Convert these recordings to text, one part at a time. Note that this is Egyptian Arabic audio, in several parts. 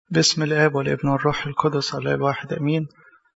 بسم الآب والابن والروح القدس الله الواحد أمين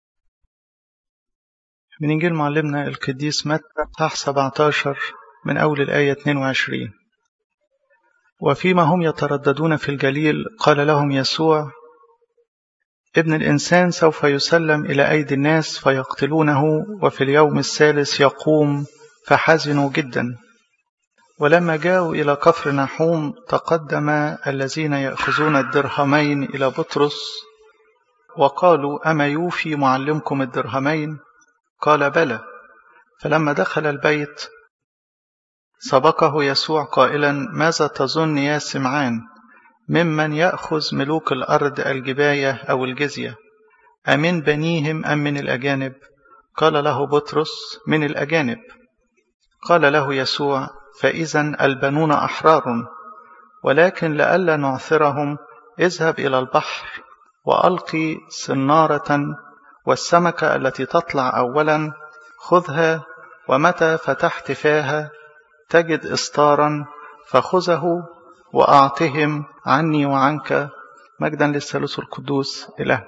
من إنجيل معلمنا القديس متى صح 17 من أول الآية 22 وفيما هم يترددون في الجليل قال لهم يسوع ابن الإنسان سوف يسلم إلى أيدي الناس فيقتلونه وفي اليوم الثالث يقوم فحزنوا جدا ولما جاءوا إلى كفر نحوم تقدم الذين يأخذون الدرهمين إلى بطرس وقالوا أما يوفي معلمكم الدرهمين قال بلى فلما دخل البيت سبقه يسوع قائلا ماذا تظن يا سمعان ممن يأخذ ملوك الأرض الجباية أو الجزية أمن بنيهم أم من الأجانب قال له بطرس من الأجانب قال له يسوع فإذا البنون أحرار ولكن لئلا نعثرهم اذهب إلى البحر وألقي صنارة والسمكة التي تطلع أولا خذها ومتى فتحت فاها تجد إسطارا فخذه وأعطهم عني وعنك مجدا للثالوث القدوس إله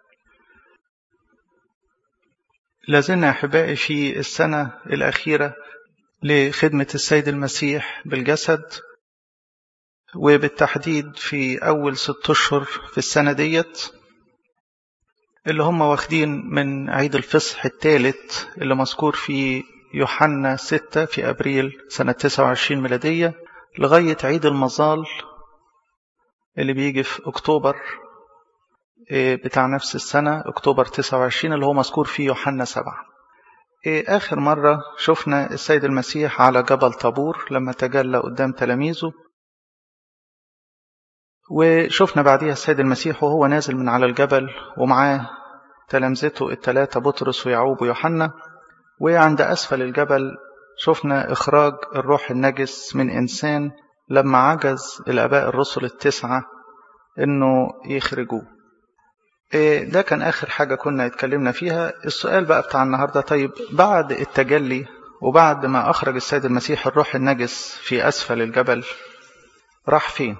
لازلنا أحبائي في السنة الأخيرة لخدمة السيد المسيح بالجسد وبالتحديد في أول ست أشهر في السنة ديت اللي هم واخدين من عيد الفصح الثالث اللي مذكور في يوحنا 6 في أبريل سنة 29 ميلادية لغاية عيد المظال اللي بيجي في أكتوبر بتاع نفس السنة أكتوبر 29 اللي هو مذكور في يوحنا 7 آخر مرة شفنا السيد المسيح على جبل طابور لما تجلى قدام تلاميذه وشفنا بعديها السيد المسيح وهو نازل من على الجبل ومعاه تلامذته الثلاثة بطرس ويعقوب ويوحنا وعند أسفل الجبل شفنا إخراج الروح النجس من إنسان لما عجز الآباء الرسل التسعة إنه يخرجوه ده كان آخر حاجة كنا اتكلمنا فيها السؤال بقى بتاع النهاردة طيب بعد التجلي وبعد ما أخرج السيد المسيح الروح النجس في أسفل الجبل راح فين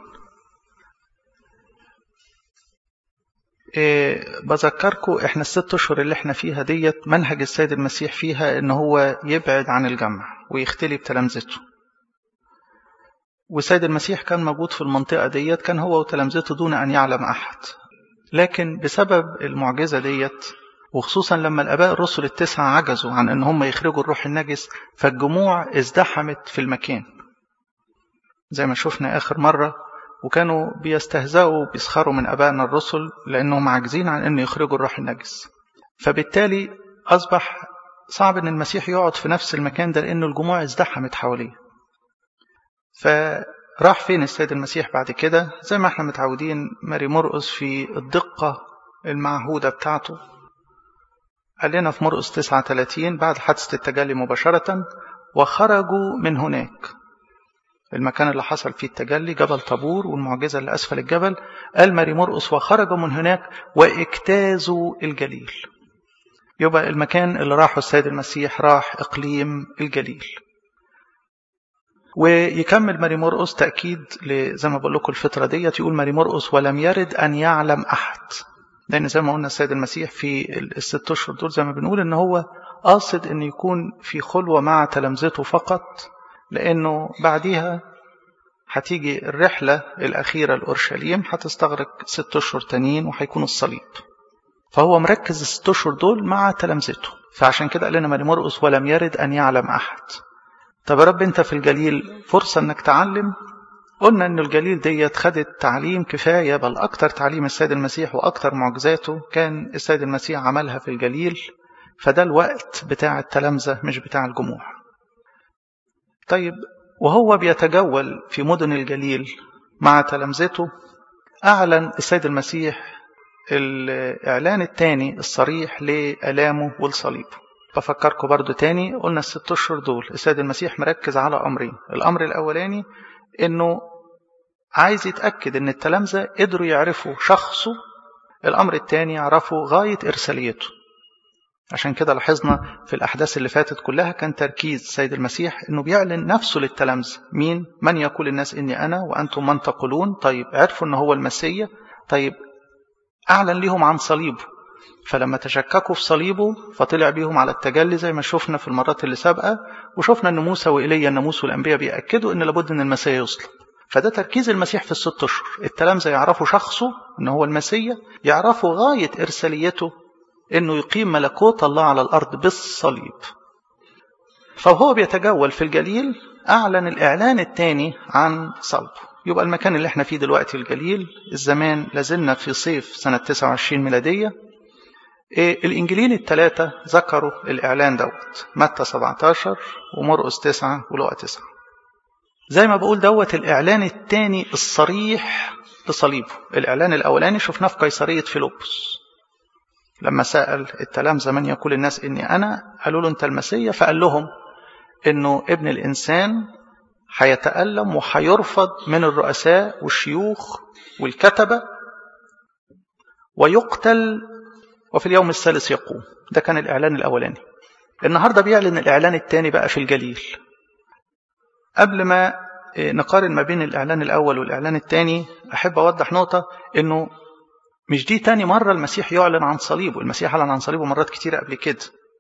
إيه بذكركم احنا الست اشهر اللي احنا فيها ديت منهج السيد المسيح فيها ان هو يبعد عن الجمع ويختلي بتلامذته والسيد المسيح كان موجود في المنطقة ديت كان هو وتلامذته دون أن يعلم أحد لكن بسبب المعجزة ديت وخصوصا لما الآباء الرسل التسعة عجزوا عن أن هم يخرجوا الروح النجس فالجموع ازدحمت في المكان زي ما شفنا آخر مرة وكانوا بيستهزئوا بيسخروا من أبائنا الرسل لأنهم عاجزين عن أن يخرجوا الروح النجس فبالتالي أصبح صعب أن المسيح يقعد في نفس المكان ده لأن الجموع ازدحمت حواليه فراح فين السيد المسيح بعد كده زي ما احنا متعودين ماري مرقس في الدقة المعهودة بتاعته قال لنا في مرقس 39 بعد حادثة التجلي مباشرة وخرجوا من هناك المكان اللي حصل فيه التجلي جبل طابور والمعجزة اللي أسفل الجبل قال ماري مرقس وخرجوا من هناك واجتازوا الجليل يبقى المكان اللي راحه السيد المسيح راح إقليم الجليل ويكمل ماري مرقس تأكيد زي ما بقول لكم الفترة ديت يقول ماري مرقس ولم يرد أن يعلم أحد لأن زي ما قلنا السيد المسيح في الست أشهر دول زي ما بنقول إن هو قاصد إن يكون في خلوة مع تلامذته فقط لأنه بعديها هتيجي الرحلة الأخيرة لأورشليم هتستغرق ست أشهر تانيين وهيكون الصليب فهو مركز الست أشهر دول مع تلامذته فعشان كده قال لنا ماري مرقس ولم يرد أن يعلم أحد طب يا رب أنت في الجليل فرصة أنك تعلم قلنا أن الجليل ديت خدت تعليم كفاية بل أكتر تعليم السيد المسيح وأكتر معجزاته كان السيد المسيح عملها في الجليل فده الوقت بتاع التلامذة مش بتاع الجموع طيب وهو بيتجول في مدن الجليل مع تلامذته أعلن السيد المسيح الإعلان الثاني الصريح لآلامه والصليبه بفكركم برضو تاني قلنا الست أشهر دول السيد المسيح مركز على أمرين الأمر الأولاني إنه عايز يتأكد إن التلامذة قدروا يعرفوا شخصه الأمر الثاني يعرفوا غاية إرساليته عشان كده لاحظنا في الأحداث اللي فاتت كلها كان تركيز السيد المسيح إنه بيعلن نفسه للتلامذة مين؟ من يقول الناس إني أنا وأنتم من تقولون طيب عرفوا إن هو المسيح طيب أعلن لهم عن صليبه فلما تشككوا في صليبه فطلع بيهم على التجلي زي ما شفنا في المرات اللي سابقة وشفنا أن موسى وإيليا الناموس والأنبياء بيأكدوا أن لابد أن المسيح يصلب فده تركيز المسيح في الست أشهر التلامذة يعرفوا شخصه أنه هو المسيح يعرفوا غاية إرساليته أنه يقيم ملكوت الله على الأرض بالصليب فهو بيتجول في الجليل أعلن الإعلان الثاني عن صلبه يبقى المكان اللي احنا فيه دلوقتي الجليل الزمان لازلنا في صيف سنة 29 ميلادية إيه الإنجيلين الثلاثة ذكروا الإعلان دوت متى 17 ومرقس 9 ولقى 9 زي ما بقول دوت الإعلان الثاني الصريح لصليبه الإعلان الأولاني شفناه في قيصرية فيلبس لما سأل التلامذة من يقول الناس إني أنا قالوا له أنت المسيح فقال لهم إنه ابن الإنسان هيتألم وهيرفض من الرؤساء والشيوخ والكتبة ويقتل وفي اليوم الثالث يقوم ده كان الإعلان الأولاني النهاردة بيعلن الإعلان الثاني بقى في الجليل قبل ما نقارن ما بين الإعلان الأول والإعلان الثاني أحب أوضح نقطة إنه مش دي تاني مرة المسيح يعلن عن صليبه المسيح أعلن عن صليبه مرات كتيرة قبل كده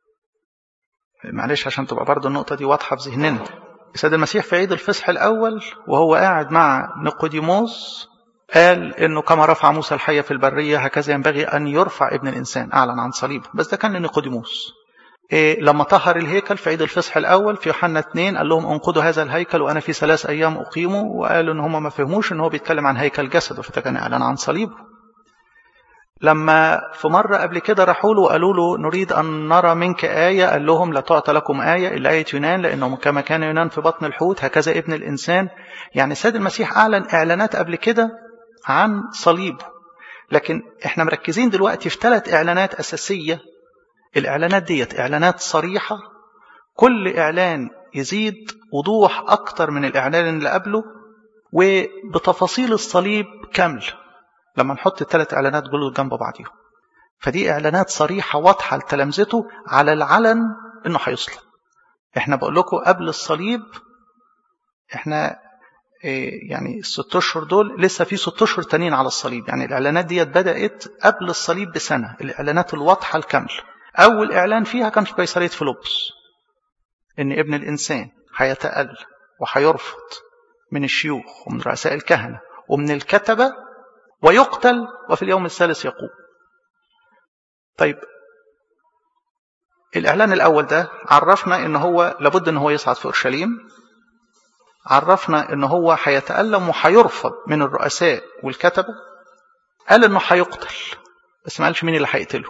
معلش عشان تبقى برضه النقطة دي واضحة في ذهننا السيد المسيح في عيد الفصح الأول وهو قاعد مع نيقوديموس قال انه كما رفع موسى الحية في البرية هكذا ينبغي ان يرفع ابن الانسان اعلن عن صليبه بس ده كان لنيقوديموس إيه لما طهر الهيكل في عيد الفصح الاول في يوحنا 2 قال لهم انقضوا هذا الهيكل وانا في ثلاث ايام اقيمه وقالوا ان هم ما فهموش ان هو بيتكلم عن هيكل جسده فده كان اعلان عن صليبه لما في مرة قبل كده راحوا له وقالوا له نريد أن نرى منك آية قال لهم لا تعطى لكم آية إلا آية يونان لأنه كما كان يونان في بطن الحوت هكذا ابن الإنسان يعني السيد المسيح أعلن إعلانات قبل كده عن صليبه لكن احنا مركزين دلوقتي في ثلاث إعلانات أساسية الإعلانات ديت إعلانات صريحة كل إعلان يزيد وضوح أكتر من الإعلان اللي قبله وبتفاصيل الصليب كامل لما نحط الثلاث إعلانات دول جنب بعضيهم فدي إعلانات صريحة واضحة لتلامذته على العلن إنه هيصلب إحنا بقول لكم قبل الصليب إحنا يعني الست اشهر دول لسه في ست اشهر تانيين على الصليب يعني الاعلانات ديت بدات قبل الصليب بسنه الاعلانات الواضحه الكامله اول اعلان فيها كان في قيصريه فيلبس ان ابن الانسان هيتأل وهيرفض من الشيوخ ومن رؤساء الكهنه ومن الكتبه ويقتل وفي اليوم الثالث يقوم طيب الاعلان الاول ده عرفنا ان هو لابد ان هو يصعد في اورشليم عرفنا ان هو هيتألم وهيرفض من الرؤساء والكتبة قال انه هيقتل بس ما قالش مين اللي هيقتله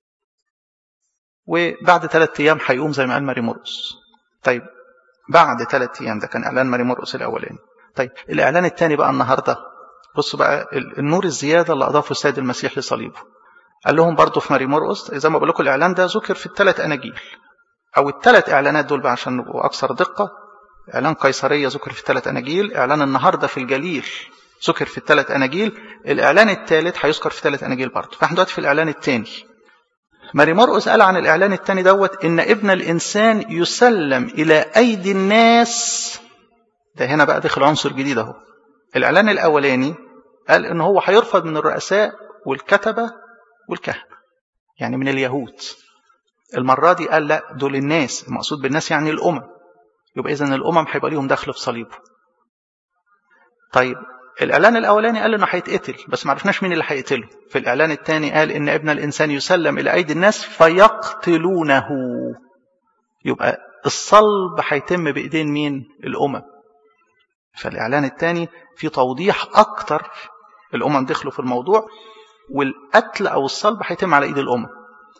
وبعد ثلاث ايام هيقوم زي ما قال ماري مرقس طيب بعد ثلاث ايام ده كان اعلان ماري مرقس الاولاني طيب الاعلان الثاني بقى النهارده بصوا بقى النور الزياده اللي اضافه السيد المسيح لصليبه قال لهم برضه في ماري مرقس زي ما بقول لكم الاعلان ده ذكر في الثلاث اناجيل او الثلاث اعلانات دول بقى عشان نبقوا اكثر دقه إعلان قيصرية ذكر في الثلاث أناجيل إعلان النهاردة في الجليل ذكر في الثلاث أناجيل الإعلان الثالث هيذكر في ثلاث أناجيل برضه فإحنا دلوقتي في الإعلان الثاني ماري مرقس قال عن الإعلان الثاني دوت إن ابن الإنسان يسلم إلى أيدي الناس ده هنا بقى دخل عنصر جديد أهو الإعلان الأولاني قال إن هو هيرفض من الرؤساء والكتبة والكهنة يعني من اليهود المرة دي قال لا دول الناس المقصود بالناس يعني الأمم يبقى إذن الأمم هيبقى ليهم دخل في صليبه طيب الإعلان الأولاني قال إنه هيتقتل بس ما عرفناش مين اللي هيقتله في الإعلان الثاني قال إن ابن الإنسان يسلم إلى أيدي الناس فيقتلونه يبقى الصلب هيتم بإيدين مين الأمم فالإعلان الثاني في توضيح أكتر الأمم دخلوا في الموضوع والقتل أو الصلب هيتم على إيد الأمم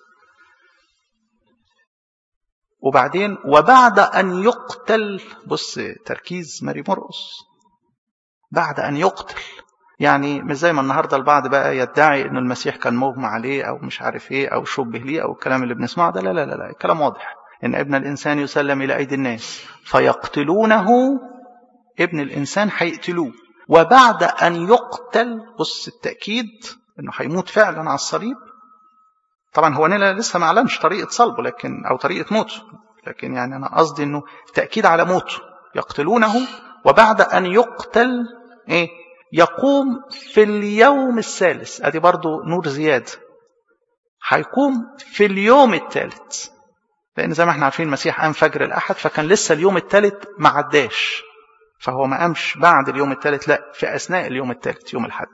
وبعدين وبعد أن يقتل بص تركيز ماري مرقس بعد أن يقتل يعني مش زي ما النهاردة البعض بقى يدعي أن المسيح كان مغمى عليه أو مش عارف إيه أو شبه ليه أو الكلام اللي بنسمعه ده لا لا لا, لا. الكلام واضح إن ابن الإنسان يسلم إلى أيدي الناس فيقتلونه ابن الإنسان هيقتلوه وبعد أن يقتل بص التأكيد أنه هيموت فعلا على الصليب طبعا هو لسه ما اعلنش طريقه صلبه لكن او طريقه موته لكن يعني انا قصدي انه تاكيد على موته يقتلونه وبعد ان يقتل ايه يقوم في اليوم الثالث ادي برضو نور زيادة هيقوم في اليوم الثالث لان زي ما احنا عارفين المسيح قام فجر الاحد فكان لسه اليوم الثالث ما عداش فهو ما قامش بعد اليوم الثالث لا في اثناء اليوم الثالث يوم الاحد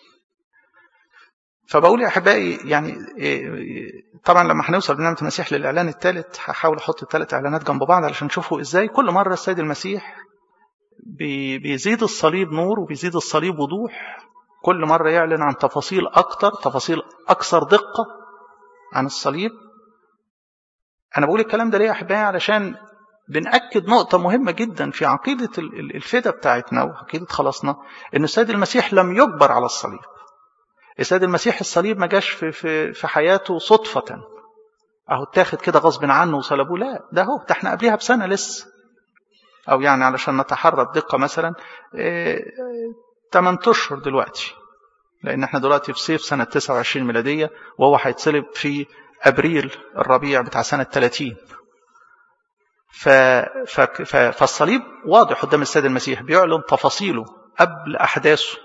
فبقول يا احبائي يعني طبعا لما هنوصل بنعمه المسيح للاعلان الثالث هحاول احط الثلاث اعلانات جنب بعض علشان تشوفوا ازاي كل مره السيد المسيح بيزيد الصليب نور وبيزيد الصليب وضوح كل مره يعلن عن تفاصيل اكتر تفاصيل اكثر دقه عن الصليب انا بقول الكلام ده ليه يا احبائي علشان بنأكد نقطة مهمة جدا في عقيدة الفدا بتاعتنا وعقيدة خلاصنا إن السيد المسيح لم يجبر على الصليب السيد المسيح الصليب ما جاش في, في, في حياته صدفة أهو اتاخد كده غصب عنه وصلبوه لا ده هو ده احنا قبلها بسنة لسه أو يعني علشان نتحرى بدقة مثلا ايه 8 أشهر دلوقتي لأن احنا دلوقتي في صيف سنة 29 ميلادية وهو هيتصلب في أبريل الربيع بتاع سنة 30 ف... ف... ف... فالصليب واضح قدام السيد المسيح بيعلن تفاصيله قبل أحداثه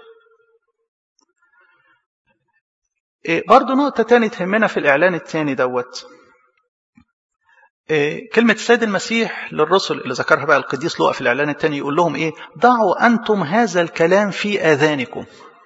إيه برضه نقطة تانية تهمنا في الإعلان التاني دوت إيه كلمة السيد المسيح للرسل اللي ذكرها بقى القديس لوقا في الإعلان التاني يقول لهم إيه ضعوا أنتم هذا الكلام في آذانكم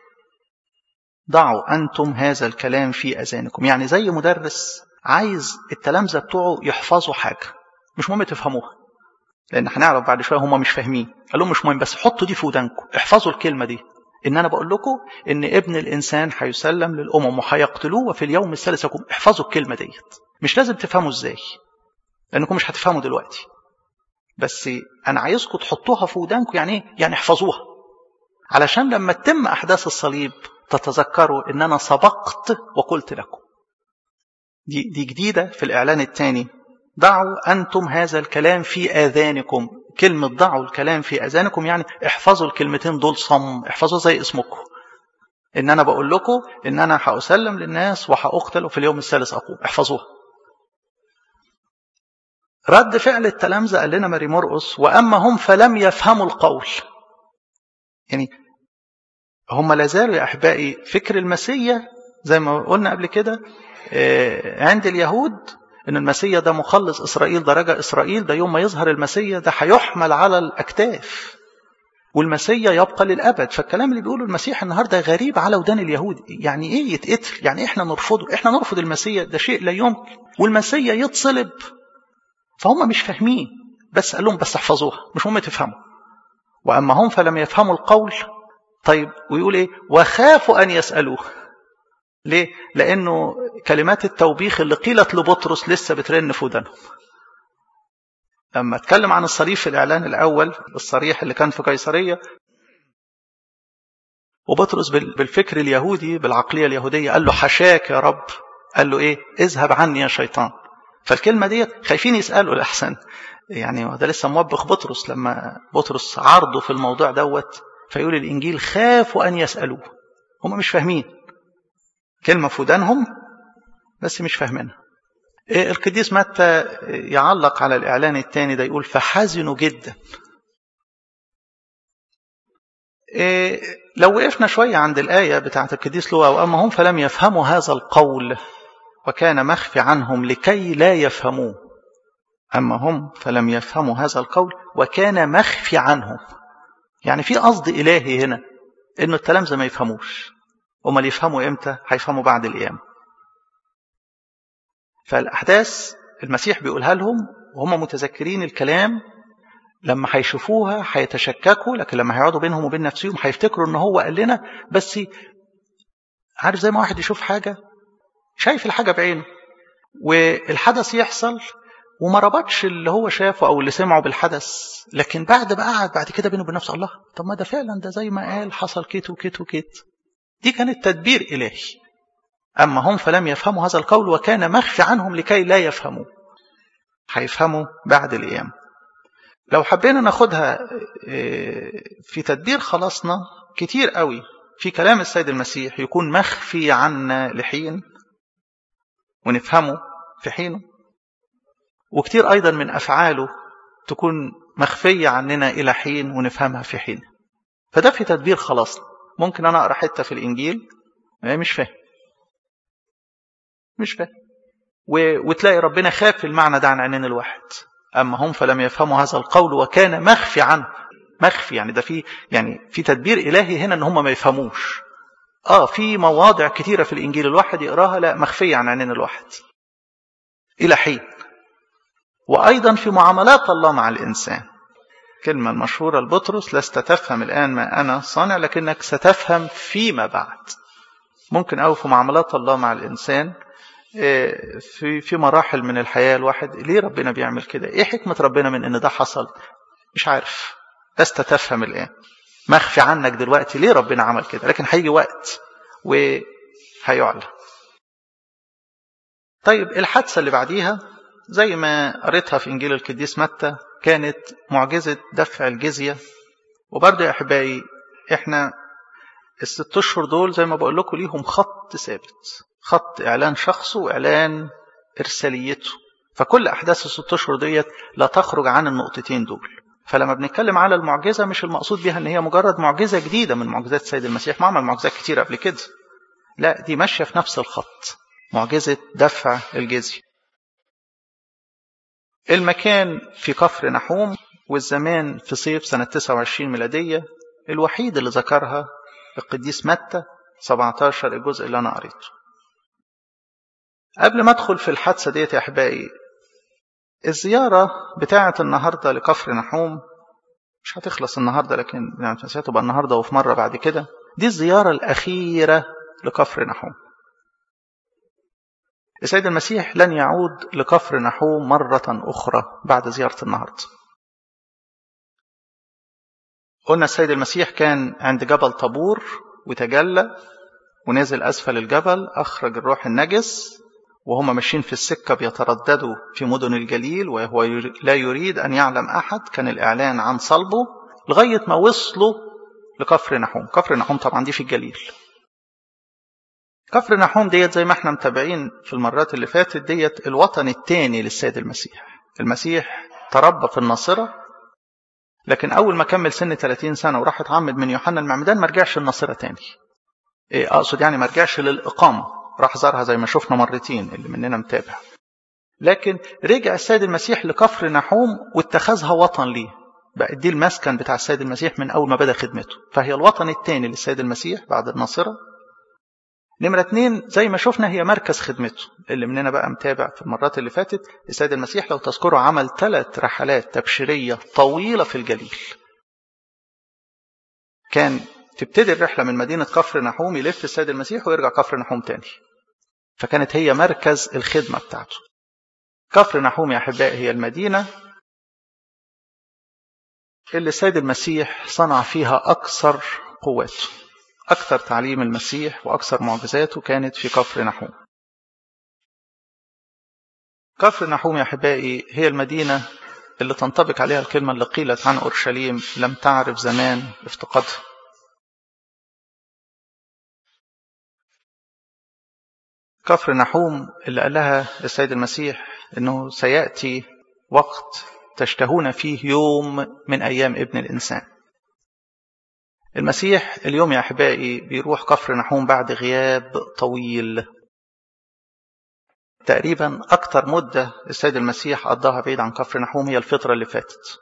ضعوا أنتم هذا الكلام في أذانكم يعني زي مدرس عايز التلامذة بتوعه يحفظوا حاجة مش مهم تفهموها لأن هنعرف بعد شوية هم مش فاهمين قال لهم مش مهم بس حطوا دي في ودانكم احفظوا الكلمة دي إن أنا بقول لكم إن ابن الإنسان هيسلم للأمم وهيقتلوه وفي اليوم الثالث يقوم احفظوا الكلمة ديت مش لازم تفهموا إزاي لأنكم مش هتفهموا دلوقتي بس أنا عايزكم تحطوها في ودانكم يعني إيه؟ يعني احفظوها علشان لما تتم أحداث الصليب تتذكروا إن أنا سبقت وقلت لكم دي, دي جديدة في الإعلان الثاني ضعوا أنتم هذا الكلام في آذانكم كلمة ضعوا الكلام في آذانكم يعني احفظوا الكلمتين دول صم احفظوا زي اسمكم إن أنا بقول لكم إن أنا هأسلم للناس وهأقتل وفي اليوم الثالث أقوم احفظوها رد فعل التلامذة قال لنا ماري مرقس وأما هم فلم يفهموا القول يعني هم لازالوا يا أحبائي فكر المسيح زي ما قلنا قبل كده عند اليهود ان المسيا ده مخلص اسرائيل ده رجع اسرائيل ده يوم ما يظهر المسيا ده هيحمل على الاكتاف والمسيا يبقى للابد فالكلام اللي بيقوله المسيح النهارده غريب على ودان اليهود يعني ايه يتقتل يعني احنا نرفضه احنا نرفض المسيا ده شيء لا يمكن والمسيا يتصلب فهم مش فاهمين بس قال لهم بس احفظوها مش هم تفهموا واما هم فلم يفهموا القول طيب ويقول ايه وخافوا ان يسالوه ليه؟ لأنه كلمات التوبيخ اللي قيلت لبطرس لسه بترن في ودانهم. لما اتكلم عن الصليب في الإعلان الأول الصريح اللي كان في قيصرية وبطرس بالفكر اليهودي بالعقلية اليهودية قال له حشاك يا رب قال له إيه اذهب عني يا شيطان فالكلمة دي خايفين يسألوا الأحسن يعني ده لسه موبخ بطرس لما بطرس عرضه في الموضوع دوت فيقول الإنجيل خافوا أن يسألوه هم مش فاهمين كلمة في ودانهم بس مش فاهمينها القديس متى يعلق على الإعلان الثاني ده يقول فحزنوا جدا لو وقفنا شوية عند الآية بتاعت القديس لوقا وأما هم فلم يفهموا هذا القول وكان مخفي عنهم لكي لا يفهموه أما هم فلم يفهموا هذا القول وكان مخفي عنهم يعني في قصد إلهي هنا إنه التلامذة ما يفهموش امال يفهموا امتى هيفهموا بعد القيامه فالاحداث المسيح بيقولها لهم وهم متذكرين الكلام لما هيشوفوها هيتشككوا لكن لما هيقعدوا بينهم وبين نفسهم هيفتكروا ان هو قال لنا بس عارف زي ما واحد يشوف حاجه شايف الحاجه بعينه والحدث يحصل وما ربطش اللي هو شافه او اللي سمعه بالحدث لكن بعد بقى قعد بعد كده بينه وبين نفسه الله طب ما ده فعلا ده زي ما قال حصل كيت وكيت وكيت دي كانت تدبير إلهي أما هم فلم يفهموا هذا القول وكان مخفي عنهم لكي لا يفهموا هيفهموا بعد الأيام لو حبينا ناخدها في تدبير خلاصنا كتير قوي في كلام السيد المسيح يكون مخفي عنا لحين ونفهمه في حينه وكتير أيضا من أفعاله تكون مخفية عننا إلى حين ونفهمها في حين فده في تدبير خلاصنا ممكن أنا أقرأ حتة في الإنجيل مش فاهم مش فاهم و... وتلاقي ربنا خاف المعنى ده عن عينين الواحد أما هم فلم يفهموا هذا القول وكان مخفي عنه مخفي يعني ده في يعني في تدبير إلهي هنا إن هم ما يفهموش آه في مواضع كتيرة في الإنجيل الواحد يقراها لا مخفية عن عينين الواحد إلى حين وأيضا في معاملات الله مع الإنسان كلمة المشهورة لبطرس لست تفهم الآن ما أنا صانع لكنك ستفهم فيما بعد ممكن أو في معاملات الله مع الإنسان في في مراحل من الحياة الواحد ليه ربنا بيعمل كده إيه حكمة ربنا من إن ده حصل مش عارف لست تفهم الآن مخفي عنك دلوقتي ليه ربنا عمل كده لكن هيجي وقت وهيعلى طيب الحادثة اللي بعديها زي ما قريتها في إنجيل القديس متى كانت معجزة دفع الجزية وبرضه يا أحبائي إحنا الست أشهر دول زي ما بقول لكم ليهم خط ثابت خط إعلان شخصه وإعلان إرساليته فكل أحداث الست أشهر ديت لا تخرج عن النقطتين دول فلما بنتكلم على المعجزة مش المقصود بها ان هي مجرد معجزة جديدة من معجزات السيد المسيح ما عمل معجزات كتير قبل كده لا دي ماشية في نفس الخط معجزة دفع الجزية المكان في كفر نحوم والزمان في صيف سنة 29 ميلادية الوحيد اللي ذكرها القديس متى 17 الجزء اللي أنا قريته قبل ما أدخل في الحادثة ديت يا أحبائي الزيارة بتاعة النهاردة لكفر نحوم مش هتخلص النهاردة لكن يعني هتبقى النهاردة وفي مرة بعد كده دي الزيارة الأخيرة لكفر نحوم السيد المسيح لن يعود لكفر نحوم مرة أخرى بعد زيارة النهاردة قلنا السيد المسيح كان عند جبل طابور وتجلى ونزل أسفل الجبل أخرج الروح النجس وهم ماشيين في السكة بيترددوا في مدن الجليل وهو لا يريد أن يعلم أحد كان الإعلان عن صلبه لغاية ما وصلوا لكفر نحوم كفر نحوم طبعا دي في الجليل كفر نحوم ديت زي ما احنا متابعين في المرات اللي فاتت ديت الوطن الثاني للسيد المسيح المسيح تربى في الناصرة لكن أول ما كمل سن 30 سنة وراح اتعمد من يوحنا المعمدان ما رجعش الناصرة تاني إيه أقصد يعني ما رجعش للإقامة راح زارها زي ما شفنا مرتين اللي مننا متابع لكن رجع السيد المسيح لكفر نحوم واتخذها وطن ليه بقى دي المسكن بتاع السيد المسيح من أول ما بدأ خدمته فهي الوطن الثاني للسيد المسيح بعد الناصرة نمرة اتنين زي ما شفنا هي مركز خدمته اللي مننا بقى متابع في المرات اللي فاتت السيد المسيح لو تذكروا عمل ثلاث رحلات تبشيرية طويلة في الجليل كان تبتدي الرحلة من مدينة كفر نحوم يلف السيد المسيح ويرجع كفر نحوم تاني فكانت هي مركز الخدمة بتاعته كفر نحوم يا أحبائي هي المدينة اللي السيد المسيح صنع فيها أكثر قواته أكثر تعليم المسيح وأكثر معجزاته كانت في كفر نحوم كفر نحوم يا أحبائي هي المدينة اللي تنطبق عليها الكلمة اللي قيلت عن أورشليم لم تعرف زمان افتقادها كفر نحوم اللي قالها السيد المسيح انه سياتي وقت تشتهون فيه يوم من ايام ابن الانسان المسيح اليوم يا احبائي بيروح كفر نحوم بعد غياب طويل تقريبا اكتر مده السيد المسيح قضاها بعيد عن كفر نحوم هي الفتره اللي فاتت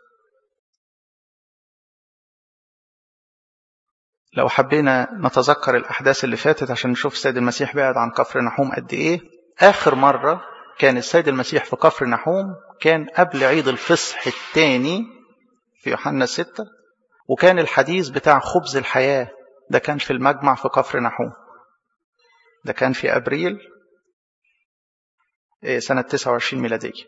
لو حبينا نتذكر الأحداث اللي فاتت عشان نشوف السيد المسيح بعد عن كفر نحوم قد إيه آخر مرة كان السيد المسيح في كفر نحوم كان قبل عيد الفصح الثاني في يوحنا ستة وكان الحديث بتاع خبز الحياة ده كان في المجمع في كفر نحوم ده كان في أبريل سنة 29 ميلادية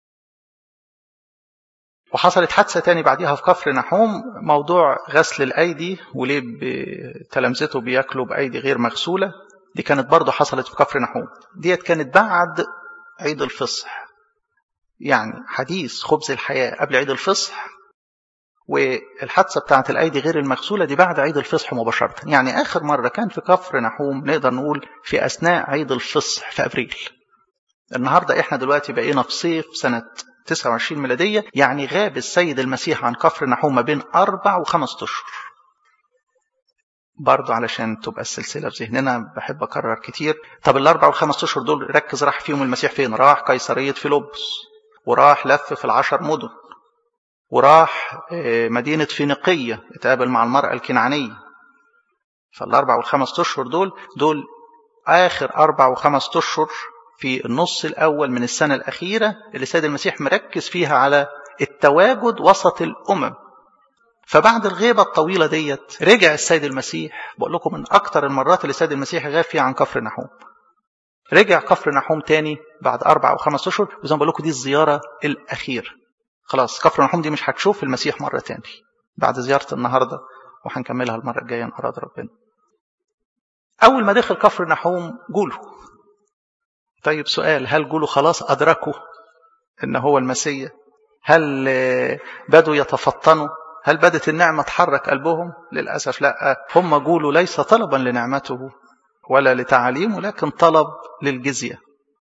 وحصلت حادثة تاني بعديها في كفر نحوم موضوع غسل الأيدي وليه تلامذته بياكلوا بأيدي غير مغسولة دي كانت برضه حصلت في كفر نحوم ديت كانت بعد عيد الفصح يعني حديث خبز الحياة قبل عيد الفصح والحادثة بتاعت الأيدي غير المغسولة دي بعد عيد الفصح مباشرة يعني آخر مرة كان في كفر نحوم نقدر نقول في أثناء عيد الفصح في أبريل النهاردة إحنا دلوقتي بقينا في صيف سنة 29 ميلادية يعني غاب السيد المسيح عن كفر نحوم ما بين أربع وخمس أشهر برضه علشان تبقى السلسلة في ذهننا بحب أكرر كتير طب الأربع والخمس أشهر دول ركز راح فيهم المسيح فين راح قيصرية فيلبس وراح لف في العشر مدن وراح مدينة فينيقية اتقابل مع المرأة الكنعانية فالأربع والخمس أشهر دول دول آخر أربع وخمس أشهر في النص الأول من السنة الأخيرة اللي سيد المسيح مركز فيها على التواجد وسط الأمم فبعد الغيبة الطويلة ديت رجع السيد المسيح بقول لكم من أكتر المرات اللي السيد المسيح غاب فيها عن كفر نحوم رجع كفر نحوم تاني بعد أربع أو خمس أشهر وزي ما بقول لكم دي الزيارة الأخيرة خلاص كفر نحوم دي مش هتشوف المسيح مرة تاني بعد زيارة النهاردة وهنكملها المرة الجاية إن أراد ربنا أول ما دخل كفر نحوم جوله طيب سؤال هل جوله خلاص أدركوا إن هو المسيح هل بدوا يتفطنوا هل بدت النعمة تحرك قلبهم للأسف لا هم جولوا ليس طلبا لنعمته ولا لتعاليمه لكن طلب للجزية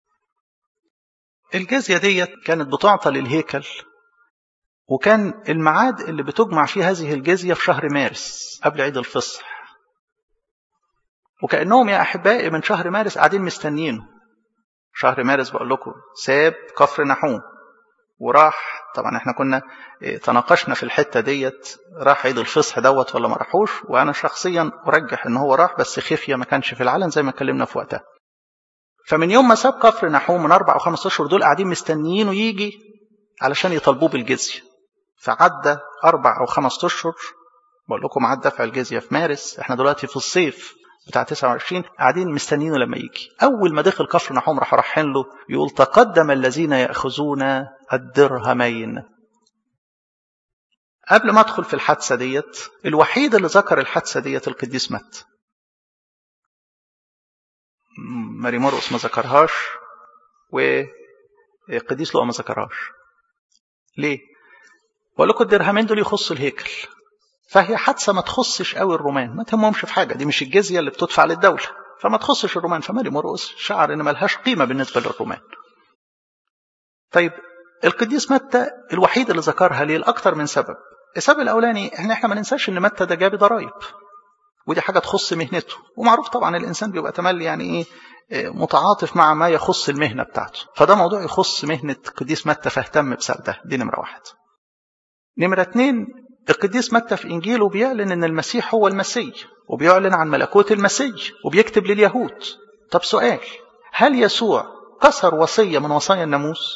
الجزية ديت كانت بتعطى للهيكل وكان الميعاد اللي بتجمع فيه هذه الجزية في شهر مارس قبل عيد الفصح وكأنهم يا أحبائي من شهر مارس قاعدين مستنيينه شهر مارس بقول لكم ساب كفر نحوم وراح طبعا احنا كنا تناقشنا في الحته ديت راح عيد الفصح دوت ولا ما راحوش وانا شخصيا ارجح ان هو راح بس خفيه ما كانش في العلن زي ما اتكلمنا في وقتها فمن يوم ما ساب كفر نحوم من اربع او خمس اشهر دول قاعدين مستنيينه يجي علشان يطالبوه بالجزيه فعدى اربع او خمس اشهر بقول لكم عدى دفع الجزيه في مارس احنا دلوقتي في الصيف بتاع 29 قاعدين مستنيينه لما يجي اول ما دخل كفر نحوم راح رايحين له يقول تقدم الذين ياخذون الدرهمين قبل ما ادخل في الحادثه ديت الوحيد اللي ذكر الحادثه ديت القديس مت ماري مرقس ما ذكرهاش وقديس لقى ما ذكرهاش ليه بقول لكم الدرهمين دول يخصوا الهيكل فهي حادثه ما تخصش قوي الرومان ما تهمهمش في حاجه دي مش الجزيه اللي بتدفع للدوله فما تخصش الرومان فماري مرقس شعر ان ملهاش قيمه بالنسبه للرومان طيب القديس متى الوحيد اللي ذكرها ليه لاكثر من سبب السبب الاولاني احنا احنا ما ننساش ان متى ده جاب ضرايب ودي حاجه تخص مهنته ومعروف طبعا الانسان بيبقى تملي يعني ايه متعاطف مع ما يخص المهنه بتاعته فده موضوع يخص مهنه القديس متى فاهتم بسردها دي نمره واحد نمره اتنين القديس متى في انجيله بيعلن ان المسيح هو المسيح وبيعلن عن ملكوت المسيح وبيكتب لليهود طب سؤال هل يسوع كسر وصيه من وصايا الناموس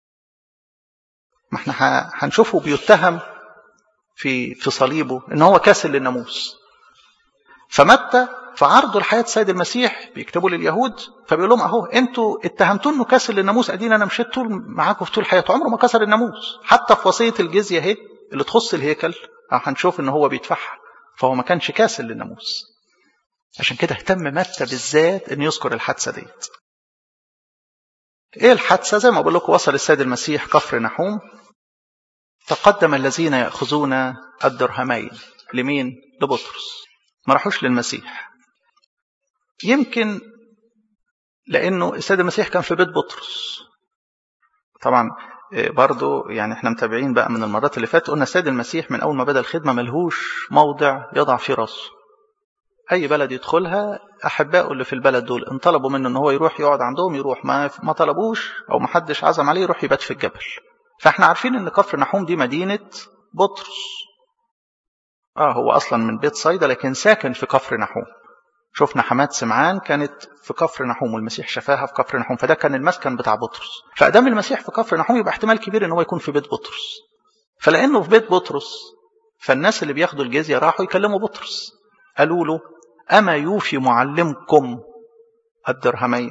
ما احنا هنشوفه بيتهم في في صليبه ان هو كاسل للناموس فمتى في عرضه لحياه السيد المسيح بيكتبوا لليهود فبيقول لهم اهو انتوا اتهمتوا انه كاسل للناموس ادينا انا مشيت طول معاكم في طول حياته عمره ما كسر الناموس حتى في وصيه الجزيه اهي اللي تخص الهيكل هنشوف ان هو بيدفعها فهو ما كانش كاسل للناموس عشان كده اهتم متى بالذات ان يذكر الحادثه ديت ايه الحادثه زي ما بقول لكم وصل السيد المسيح كفر نحوم تقدم الذين ياخذون الدرهمين لمين لبطرس ما راحوش للمسيح يمكن لانه السيد المسيح كان في بيت بطرس طبعا برضو يعني احنا متابعين بقى من المرات اللي فاتت قلنا السيد المسيح من اول ما بدا الخدمه ملهوش موضع يضع فيه راسه اي بلد يدخلها احبائه اللي في البلد دول ان طلبوا منه ان هو يروح يقعد عندهم يروح ما ما طلبوش او ما حدش عزم عليه يروح يبات في الجبل فاحنا عارفين ان كفر نحوم دي مدينه بطرس اه هو اصلا من بيت صيدا لكن ساكن في كفر نحوم شفنا حماد سمعان كانت في كفر نحوم والمسيح شافاها في كفر نحوم فده كان المسكن بتاع بطرس فادام المسيح في كفر نحوم يبقى احتمال كبير ان هو يكون في بيت بطرس فلانه في بيت بطرس فالناس اللي بياخدوا الجزيه راحوا يكلموا بطرس قالوا له اما يوفي معلمكم الدرهمين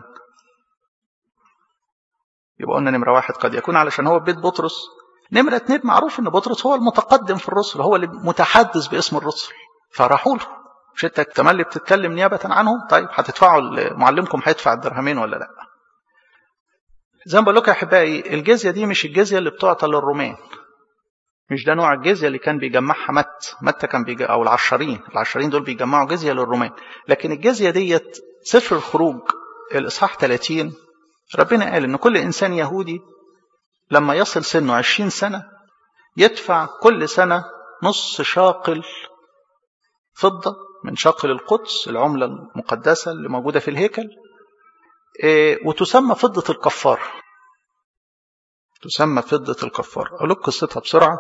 يبقى قلنا نمره واحد قد يكون علشان هو في بيت بطرس نمره اتنين معروف ان بطرس هو المتقدم في الرسل هو اللي متحدث باسم الرسل فراحوا له مش انت تملي بتتكلم نيابه عنهم طيب هتدفعوا معلمكم هيدفع الدرهمين ولا لا زي ما بقول لكم يا احبائي الجزيه دي مش الجزيه اللي بتعطى للرومان مش ده نوع الجزيه اللي كان بيجمعها مت متى كان بيجا او العشرين العشرين دول بيجمعوا جزيه للرومان لكن الجزيه ديت سفر الخروج الاصحاح 30 ربنا قال ان كل انسان يهودي لما يصل سنه 20 سنه يدفع كل سنه نص شاقل فضه من شقل القدس العملة المقدسة اللي موجودة في الهيكل وتسمى فضة الكفار تسمى فضة الكفار أقول لك قصتها بسرعة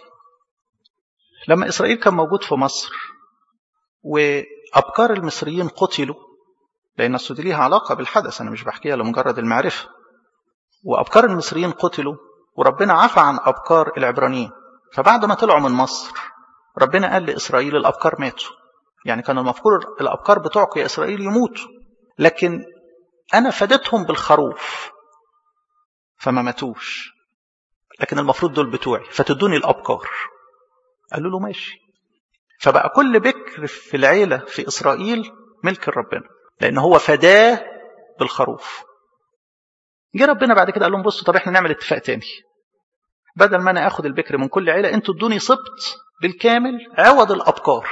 لما إسرائيل كان موجود في مصر وأبكار المصريين قتلوا لأن أصل دي ليها علاقة بالحدث أنا مش بحكيها لمجرد المعرفة وأبكار المصريين قتلوا وربنا عفى عن أبكار العبرانيين فبعد ما طلعوا من مصر ربنا قال لإسرائيل الأبكار ماتوا يعني كان المفروض الأبكار بتوعكم يا إسرائيل يموتوا لكن أنا فدتهم بالخروف فما ماتوش لكن المفروض دول بتوعي فتدوني الأبكار قالوا له ماشي فبقى كل بكر في العيلة في إسرائيل ملك ربنا لأن هو فداه بالخروف جه ربنا بعد كده قال لهم بصوا طب احنا نعمل اتفاق تاني بدل ما انا اخد البكر من كل عيله انتوا ادوني سبط بالكامل عوض الابكار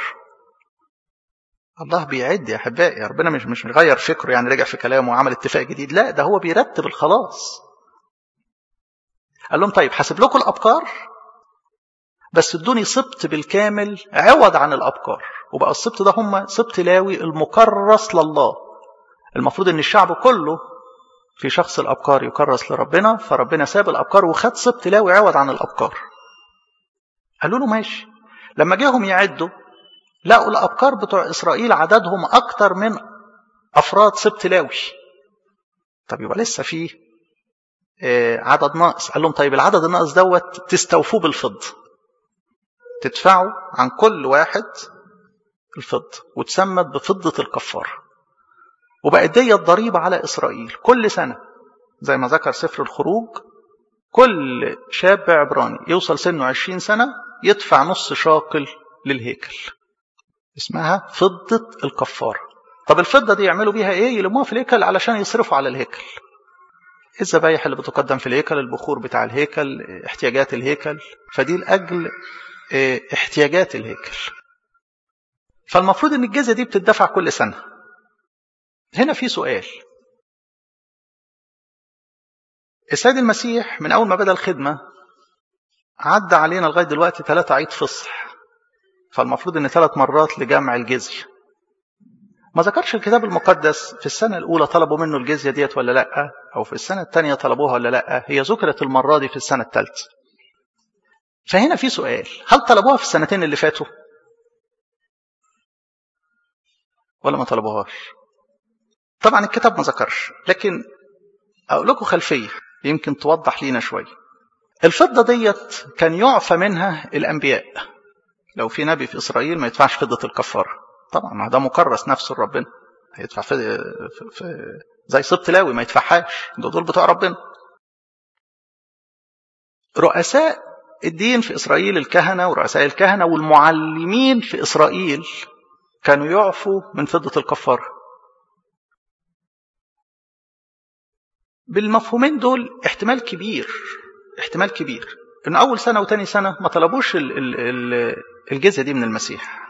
الله بيعد يا احبائي ربنا مش مش مغير فكره يعني رجع في كلامه وعمل اتفاق جديد لا ده هو بيرتب الخلاص قال لهم طيب حاسب لكم الابكار بس ادوني سبط بالكامل عوض عن الابكار وبقى السبط ده هم سبط لاوي المكرس لله المفروض ان الشعب كله في شخص الابكار يكرس لربنا فربنا ساب الابكار وخد سبط لاوي عوض عن الابكار قالوا له ماشي لما جاهم يعدوا لقوا الابكار بتوع اسرائيل عددهم اكتر من افراد سبط لاوي طب يبقى لسه فيه عدد ناقص قال لهم طيب العدد الناقص دوت تستوفوه بالفضه تدفعوا عن كل واحد الفضه وتسمت بفضه الكفار وبقت دي الضريبه على اسرائيل كل سنه زي ما ذكر سفر الخروج كل شاب عبراني يوصل سنه عشرين سنة يدفع نص شاقل للهيكل اسمها فضة الكفارة طب الفضة دي يعملوا بيها ايه يلموها في الهيكل علشان يصرفوا على الهيكل الذبايح اللي بتقدم في الهيكل البخور بتاع الهيكل احتياجات الهيكل فدي لأجل احتياجات الهيكل فالمفروض ان الجزية دي بتدفع كل سنة هنا في سؤال السيد المسيح من أول ما بدأ الخدمة عدى علينا لغاية دلوقتي ثلاثة عيد فصح فالمفروض أن ثلاث مرات لجمع الجزية ما ذكرش الكتاب المقدس في السنة الأولى طلبوا منه الجزية ديت ولا لأ أو في السنة الثانية طلبوها ولا لأ هي ذكرت المرة دي في السنة الثالثة فهنا في سؤال هل طلبوها في السنتين اللي فاتوا ولا ما طلبوهاش طبعا الكتاب ما ذكرش لكن أقول لكم خلفية يمكن توضح لينا شوية الفضة ديت كان يعفى منها الأنبياء لو في نبي في إسرائيل ما يدفعش فضة الكفارة طبعا ما ده مكرس نفسه لربنا هيدفع في, في, في زي سبط لاوي ما يدفعهاش ده دول بتوع ربنا رؤساء الدين في إسرائيل الكهنة ورؤساء الكهنة والمعلمين في إسرائيل كانوا يعفوا من فضة الكفارة بالمفهومين دول احتمال كبير احتمال كبير ان اول سنه وتاني سنه ما طلبوش ال ال ال الجزيه دي من المسيح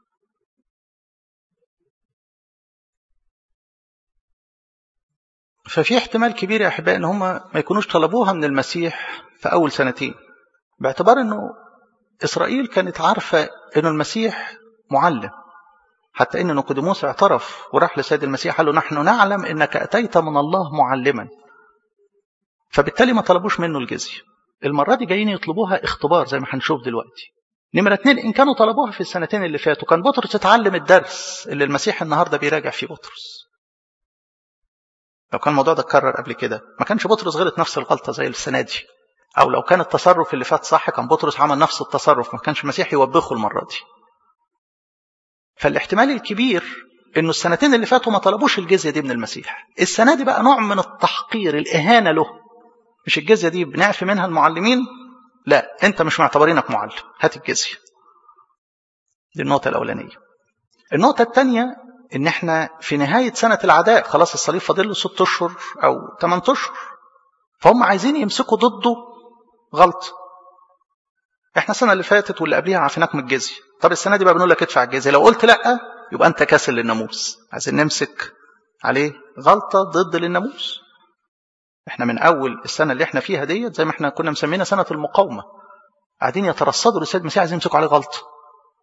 ففي احتمال كبير يا احبائي ان هم ما يكونوش طلبوها من المسيح في اول سنتين باعتبار انه اسرائيل كانت عارفه انه المسيح معلم حتى ان نيقوديموس اعترف وراح لسيد المسيح قال له نحن نعلم انك اتيت من الله معلما فبالتالي ما طلبوش منه الجزيه المره دي جايين يطلبوها اختبار زي ما هنشوف دلوقتي نمرة اتنين إن كانوا طلبوها في السنتين اللي فاتوا كان بطرس اتعلم الدرس اللي المسيح النهارده بيراجع فيه بطرس. لو كان الموضوع ده اتكرر قبل كده ما كانش بطرس غلط نفس الغلطة زي السنة دي. أو لو كان التصرف اللي فات صح كان بطرس عمل نفس التصرف ما كانش المسيح يوبخه المرة دي. فالاحتمال الكبير انه السنتين اللي فاتوا ما طلبوش الجزيه دي من المسيح السنه دي بقى نوع من التحقير الاهانه له مش الجزيه دي بنعفي منها المعلمين لا انت مش معتبرينك معلم هات الجزيه دي النقطه الاولانيه النقطه الثانيه ان احنا في نهايه سنه العداء خلاص الصليب فاضل له ست اشهر او ثمان اشهر فهم عايزين يمسكوا ضده غلط احنا السنه اللي فاتت واللي قبليها عافيناك من الجزيه طب السنه دي بقى بنقول لك ادفع الجزيه لو قلت لا يبقى انت كاسل للناموس عايزين نمسك عليه غلطه ضد للناموس احنا من اول السنه اللي احنا فيها ديت زي ما احنا كنا مسمينها سنه المقاومه قاعدين يترصدوا للسيد المسيح عايزين يمسكوا عليه غلطه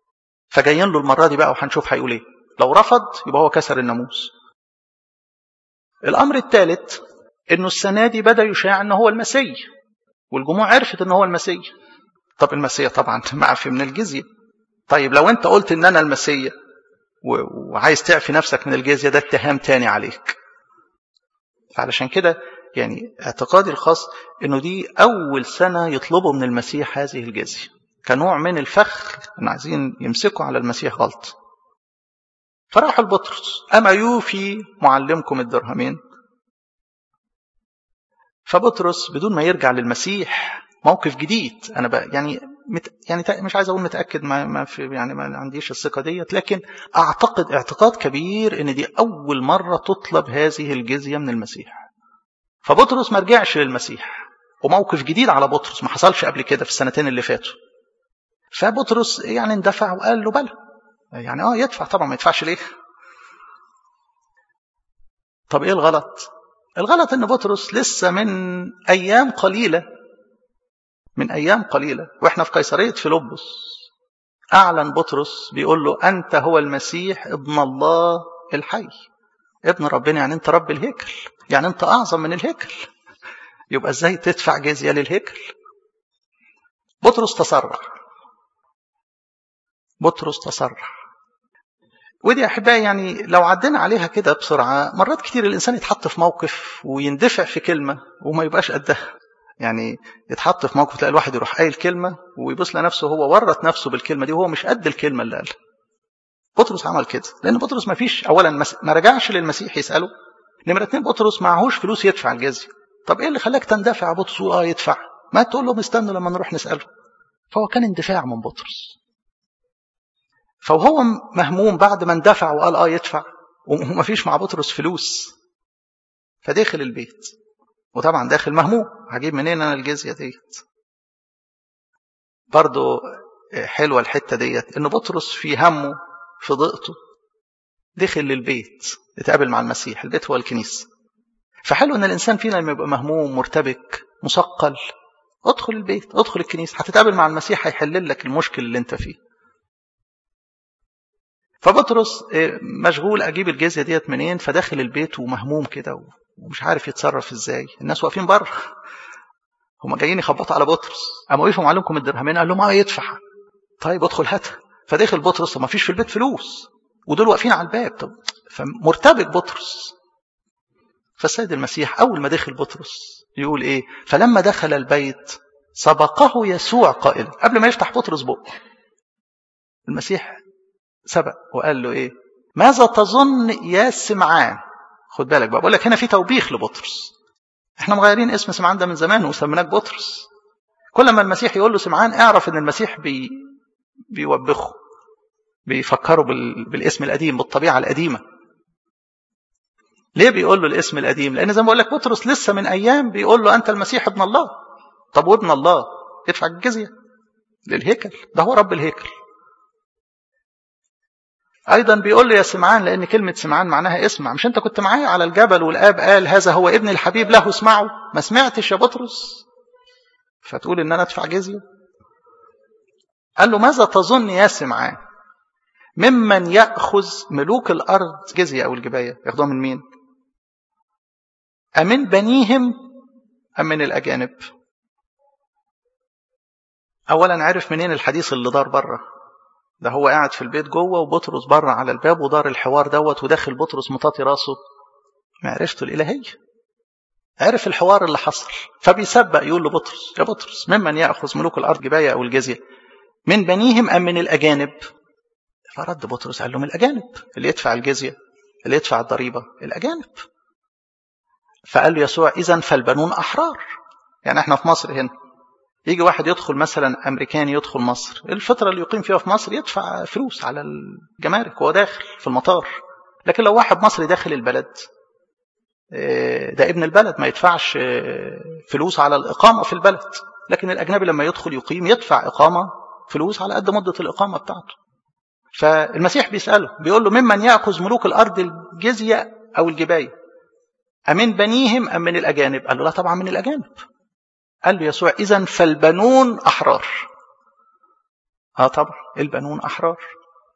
فجايين له المرة دي بقى وهنشوف هيقول ايه لو رفض يبقى هو كسر الناموس الأمر الثالث إنه السنة دي بدأ يشاع إنه هو المسيح والجموع عرفت إنه هو المسيح طب المسيح طبعا معفي من الجزية طيب لو أنت قلت إن أنا المسيح وعايز تعفي نفسك من الجزية ده اتهام تاني عليك فعلشان كده يعني اعتقادي الخاص انه دي اول سنة يطلبوا من المسيح هذه الجزية كنوع من الفخر ان عايزين يمسكوا على المسيح غلط فراحوا لبطرس اما يوفي معلمكم الدرهمين فبطرس بدون ما يرجع للمسيح موقف جديد انا بقى يعني مت يعني مش عايز اقول متاكد ما ما في يعني ما عنديش الثقه ديت لكن اعتقد اعتقاد كبير ان دي اول مره تطلب هذه الجزيه من المسيح فبطرس ما رجعش للمسيح وموقف جديد على بطرس ما حصلش قبل كده في السنتين اللي فاتوا فبطرس يعني اندفع وقال له بلى يعني اه يدفع طبعا ما يدفعش ليه طب ايه الغلط الغلط ان بطرس لسه من ايام قليله من ايام قليله واحنا في قيصريه فيلبس اعلن بطرس بيقول له انت هو المسيح ابن الله الحي ابن ربنا يعني انت رب الهيكل يعني انت اعظم من الهيكل يبقى ازاي تدفع جزيه للهيكل بطرس تسرع بطرس تسرع ودي احبائي يعني لو عدينا عليها كده بسرعه مرات كتير الانسان يتحط في موقف ويندفع في كلمه وما يبقاش قدها يعني يتحط في موقف تلاقي الواحد يروح قايل كلمه ويبص لنفسه هو ورط نفسه بالكلمه دي وهو مش قد الكلمه اللي قالها بطرس عمل كده لان بطرس ما فيش اولا ما رجعش للمسيح يساله نمره اتنين بطرس معهوش فلوس يدفع الجزيه طب ايه اللي خلاك تندفع بطرس اه يدفع ما تقول لهم استنوا لما نروح نساله فهو كان اندفاع من بطرس فهو مهموم بعد ما اندفع وقال اه يدفع وما فيش مع بطرس فلوس فدخل البيت وطبعا داخل مهموم هجيب منين انا الجزيه ديت برضه حلوه الحته ديت ان بطرس في همه في ضيقته دخل للبيت يتقابل مع المسيح البيت هو الكنيسه فحلو ان الانسان فينا لما يبقى مهموم مرتبك مثقل ادخل البيت ادخل الكنيسه هتتقابل مع المسيح هيحل لك المشكل اللي انت فيه فبطرس مشغول اجيب الجزيه ديت منين فداخل البيت ومهموم كده ومش عارف يتصرف ازاي الناس واقفين بره هم جايين يخبطوا على بطرس اما وقفوا معلمكم الدرهمين قال لهم اه يدفع طيب ادخل هاتها فدخل بطرس ما فيش في البيت فلوس ودول واقفين على الباب طب فمرتبك بطرس فالسيد المسيح اول ما دخل بطرس يقول ايه فلما دخل البيت سبقه يسوع قائلا قبل ما يفتح بطرس بقه المسيح سبق وقال له ايه ماذا تظن يا سمعان خد بالك بقى بقول لك هنا في توبيخ لبطرس احنا مغيرين اسم سمعان ده من زمان وسميناك بطرس كل ما المسيح يقول له سمعان اعرف ان المسيح بي بيوبخه بيفكروا بال... بالاسم القديم بالطبيعه القديمه ليه بيقول له الاسم القديم لان زي ما بقول لك بطرس لسه من ايام بيقول له انت المسيح ابن الله طب وابن الله ادفع الجزيه للهيكل ده هو رب الهيكل ايضا بيقول له يا سمعان لان كلمه سمعان معناها اسمع مش انت كنت معايا على الجبل والاب قال هذا هو ابن الحبيب له اسمعوا ما سمعتش يا بطرس فتقول ان انا ادفع جزيه قال له ماذا تظن يا سمعان ممن ياخذ ملوك الارض جزيه او الجبايه ياخدوها من مين امن بنيهم ام من الاجانب اولا عرف منين الحديث اللي دار بره ده هو قاعد في البيت جوه وبطرس بره على الباب ودار الحوار دوت وداخل بطرس مطاطي راسه معرفته الإلهية عرف الحوار اللي حصل فبيسبق يقول لبطرس يا بطرس ممن يأخذ ملوك الأرض جباية أو الجزية من بنيهم أم من الأجانب فرد بطرس قال له من الأجانب اللي يدفع الجزية اللي يدفع الضريبة الأجانب فقال له يسوع إذا فالبنون أحرار يعني احنا في مصر هنا يجي واحد يدخل مثلا امريكاني يدخل مصر الفتره اللي يقيم فيها في مصر يدفع فلوس على الجمارك وهو داخل في المطار لكن لو واحد مصري داخل البلد ده ابن البلد ما يدفعش فلوس على الاقامه في البلد لكن الاجنبي لما يدخل يقيم يدفع اقامه فلوس على قد مده الاقامه بتاعته فالمسيح بيساله بيقول له ممن ياخذ ملوك الارض الجزيه او الجبايه امن بنيهم ام من الاجانب قال له لا طبعا من الاجانب قال له يسوع إذا فالبنون أحرار اه طبعا البنون أحرار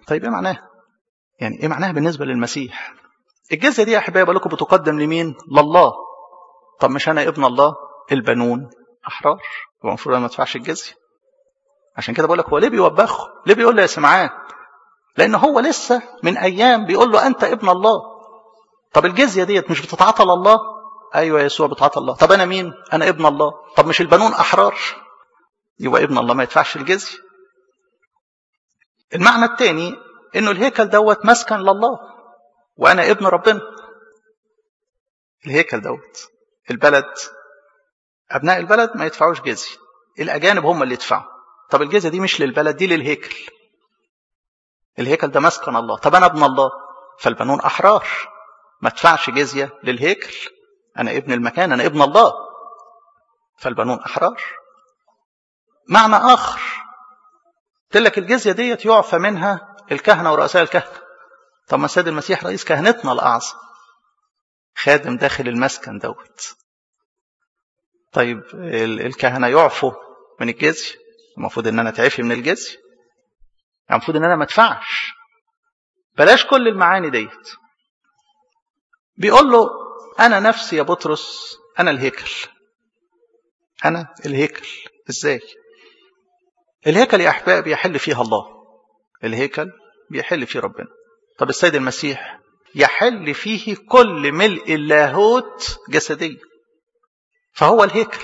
طيب ايه معناها يعني ايه معناها بالنسبه للمسيح الجزيه دي يا احبائي بقول لكم بتقدم لمين لله طب مش انا ابن الله البنون احرار يبقى المفروض انا ما ادفعش الجزيه عشان كده بقول لك هو ليه بيوبخه ليه بيقول له يا سمعان لان هو لسه من ايام بيقول له انت ابن الله طب الجزيه ديت مش بتتعاطى لله ايوه يسوع بتعاطى الله طب انا مين انا ابن الله طب مش البنون احرار يبقى ابن الله ما يدفعش الجزيه المعنى الثاني انه الهيكل دوت مسكن لله وانا ابن ربنا الهيكل دوت البلد ابناء البلد ما يدفعوش جزيه الاجانب هم اللي يدفعوا طب الجزيه دي مش للبلد دي للهيكل الهيكل ده مسكن الله طب انا ابن الله فالبنون احرار ما ادفعش جزيه للهيكل انا ابن المكان انا ابن الله فالبنون احرار معنى اخر قلت لك الجزيه ديت يعفى منها الكهنه ورؤساء الكهنه طب ما السيد المسيح رئيس كهنتنا الاعظم خادم داخل المسكن دوت طيب الكهنه يعفوا من الجزيه المفروض ان انا اتعفي من الجزيه يعني المفروض ان انا ما ادفعش بلاش كل المعاني ديت بيقول له انا نفسي يا بطرس انا الهيكل انا الهيكل ازاي الهيكل يا احبائي بيحل فيها الله الهيكل بيحل فيه ربنا طب السيد المسيح يحل فيه كل ملء اللاهوت جسديا فهو الهيكل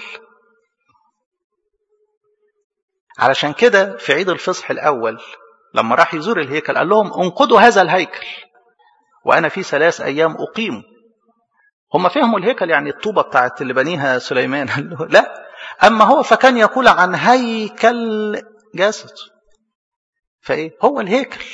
علشان كده في عيد الفصح الأول لما راح يزور الهيكل قال لهم انقضوا هذا الهيكل وأنا في ثلاث أيام أقيم هم فهموا الهيكل يعني الطوبة بتاعت اللي بنيها سليمان لا أما هو فكان يقول عن هيكل جسد فإيه هو الهيكل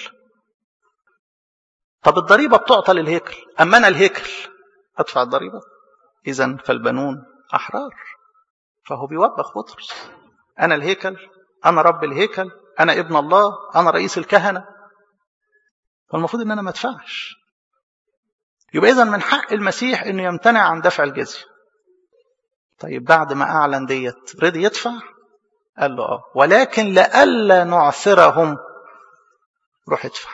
طب الضريبة بتعطى للهيكل أما أنا الهيكل أدفع الضريبة إذا فالبنون أحرار فهو بيوبخ بطرس أنا الهيكل أنا رب الهيكل أنا ابن الله أنا رئيس الكهنة فالمفروض إن أنا ما أدفعش يبقى إذا من حق المسيح إنه يمتنع عن دفع الجزية طيب بعد ما أعلن ديت رضي يدفع قال له آه ولكن لئلا نعثرهم روح ادفع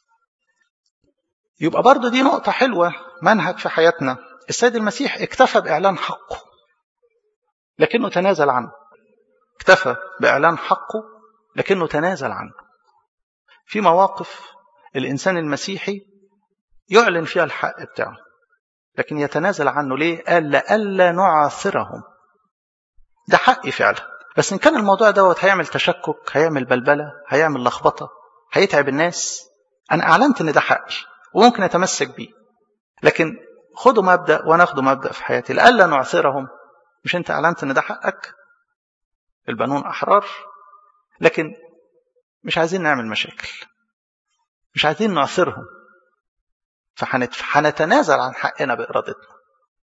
يبقى برضه دي نقطة حلوة منهج في حياتنا السيد المسيح اكتفى بإعلان حقه لكنه تنازل عنه اكتفى بإعلان حقه لكنه تنازل عنه في مواقف الإنسان المسيحي يعلن فيها الحق بتاعه لكن يتنازل عنه ليه قال لألا نعثرهم ده حقي فعلا بس إن كان الموضوع دوت هيعمل تشكك هيعمل بلبلة هيعمل لخبطة هيتعب الناس أنا أعلنت إن ده حقي وممكن أتمسك بيه لكن خدوا مبدأ وأنا أخدوا مبدأ في حياتي لألا نعثرهم مش أنت أعلنت إن ده حقك البنون أحرار لكن مش عايزين نعمل مشاكل مش عايزين نعثرهم فحنتنازل عن حقنا بإرادتنا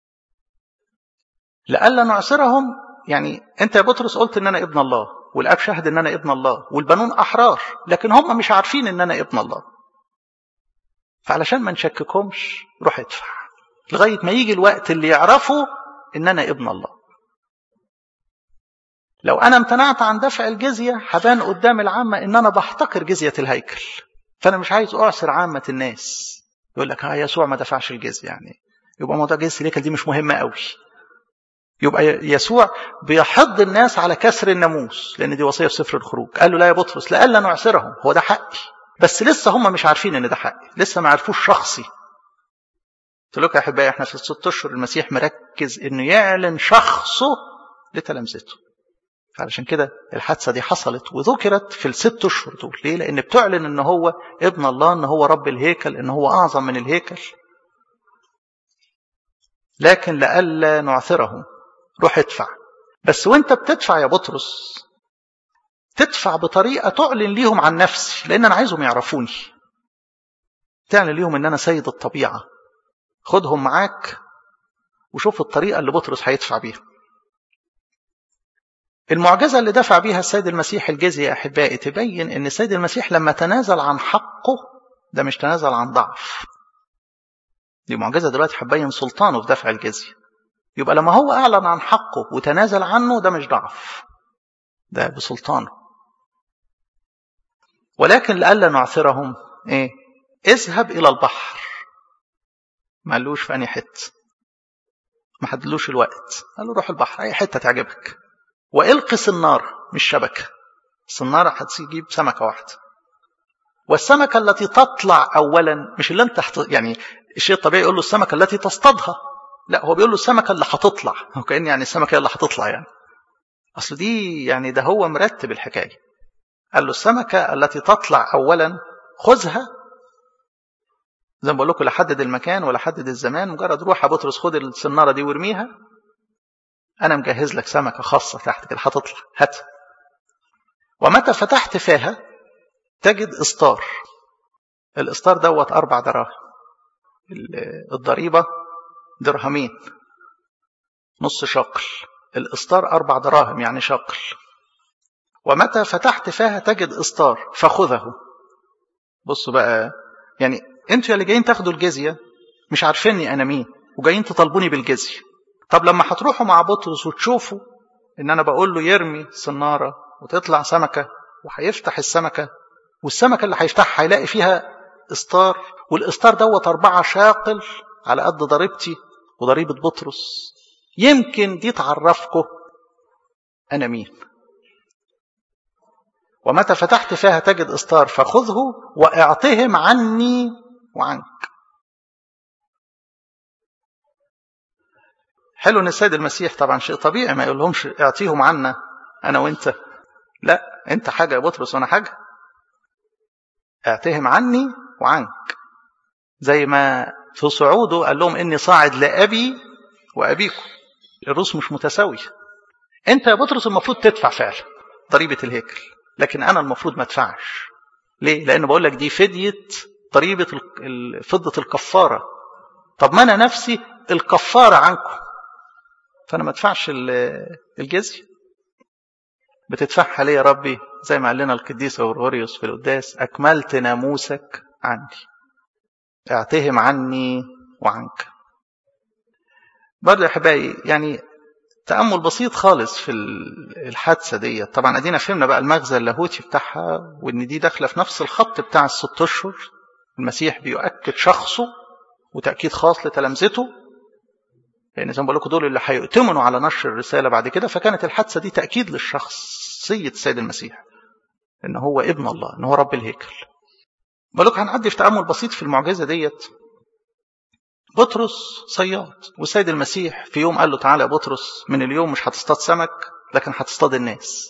لألا نعثرهم يعني أنت يا بطرس قلت إن أنا ابن الله والأب شهد إن أنا ابن الله والبنون أحرار لكن هم مش عارفين إن أنا ابن الله فعلشان ما نشككهمش روح ادفع لغاية ما يجي الوقت اللي يعرفوا إن أنا ابن الله لو أنا امتنعت عن دفع الجزية هبان قدام العامة إن أنا بحتقر جزية الهيكل فأنا مش عايز أعسر عامة الناس يقول لك ها يسوع ما دفعش الجزية يعني يبقى موضوع جزية الهيكل دي مش مهمة قوي يبقى يسوع بيحض الناس على كسر الناموس لأن دي وصية في سفر الخروج قال له لا يا بطرس لألا نعسرهم هو ده حقي بس لسه هم مش عارفين ان ده حقي لسه ما عرفوش شخصي قلت لكم يا احبائي احنا في الست اشهر المسيح مركز انه يعلن شخصه لتلامذته علشان كده الحادثه دي حصلت وذكرت في الست اشهر دول ليه لان بتعلن ان هو ابن الله ان هو رب الهيكل ان هو اعظم من الهيكل لكن لئلا نعثرهم روح ادفع بس وانت بتدفع يا بطرس تدفع بطريقة تعلن ليهم عن نفسي لأن أنا عايزهم يعرفوني تعلن ليهم أن أنا سيد الطبيعة خدهم معاك وشوف الطريقة اللي بطرس هيدفع بيها المعجزة اللي دفع بيها السيد المسيح الجزية يا أحبائي تبين أن السيد المسيح لما تنازل عن حقه ده مش تنازل عن ضعف دي معجزة دلوقتي هتبين سلطانه في دفع الجزية يبقى لما هو أعلن عن حقه وتنازل عنه ده مش ضعف ده بسلطانه ولكن لئلا نعثرهم ايه اذهب الى البحر ما قالوش في انهي حته ما حدلوش الوقت قال له روح البحر اي حته تعجبك والقي النار مش شبكه الصنارة هتجيب سمكة واحدة والسمكة التي تطلع أولا مش اللي أنت حت... يعني الشيء الطبيعي يقول له السمكة التي تصطادها لا هو بيقول له السمكة اللي هتطلع هو كأن يعني السمكة اللي هتطلع يعني أصل دي يعني ده هو مرتب الحكاية قال له السمكة التي تطلع أولا خذها زي ما بقول لكم لا حدد المكان ولا حدد الزمان مجرد روح يا بطرس خد السنارة دي وارميها أنا مجهز لك سمكة خاصة تحت كده هتطلع هاتها ومتى فتحت فاها تجد إسطار الإسطار دوت أربع دراهم الضريبة درهمين نص شقل الإسطار أربع دراهم يعني شقل ومتى فتحت فاها تجد إسطار فخذه بصوا بقى يعني انتوا اللي جايين تاخدوا الجزية مش عارفيني أنا مين وجايين تطالبوني بالجزية طب لما هتروحوا مع بطرس وتشوفوا ان انا بقول له يرمي صناره وتطلع سمكه وهيفتح السمكه والسمكه اللي هيفتحها هيلاقي فيها اسطار والاسطار دوت اربعه شاقل على قد ضريبتي وضريبه بطرس يمكن دي تعرفكم انا مين ومتى فتحت فيها تجد اسطار فخذه واعطهم عني وعنك حلو ان السيد المسيح طبعا شيء طبيعي ما يقولهمش اعطيهم عنا انا وانت لا انت حاجه يا بطرس وانا حاجه اعتهم عني وعنك زي ما في صعوده قال لهم اني صاعد لابي وابيكم الروس مش متساويه انت يا بطرس المفروض تدفع فعلا ضريبه الهيكل لكن انا المفروض ما ادفعش ليه لان بقول لك دي فديه ضريبه فضه الكفاره طب ما انا نفسي الكفاره عنكم فانا ما ادفعش الجزيه بتدفعها ليه يا ربي زي ما قال لنا القديس اوروريوس في القداس اكملت ناموسك عندي اعتهم عني وعنك برضه يا احبائي يعني تامل بسيط خالص في الحادثه دي طبعا ادينا فهمنا بقى المغزى اللاهوتي بتاعها وان دي داخله في نفس الخط بتاع الست اشهر المسيح بيؤكد شخصه وتاكيد خاص لتلامذته يعني زي ما بقول لكم دول اللي هيؤتمنوا على نشر الرساله بعد كده فكانت الحادثه دي تاكيد للشخصيه السيد المسيح ان هو ابن الله ان هو رب الهيكل بقول لكم هنعدي في تامل بسيط في المعجزه ديت بطرس صياد والسيد المسيح في يوم قال له تعالى يا بطرس من اليوم مش هتصطاد سمك لكن هتصطاد الناس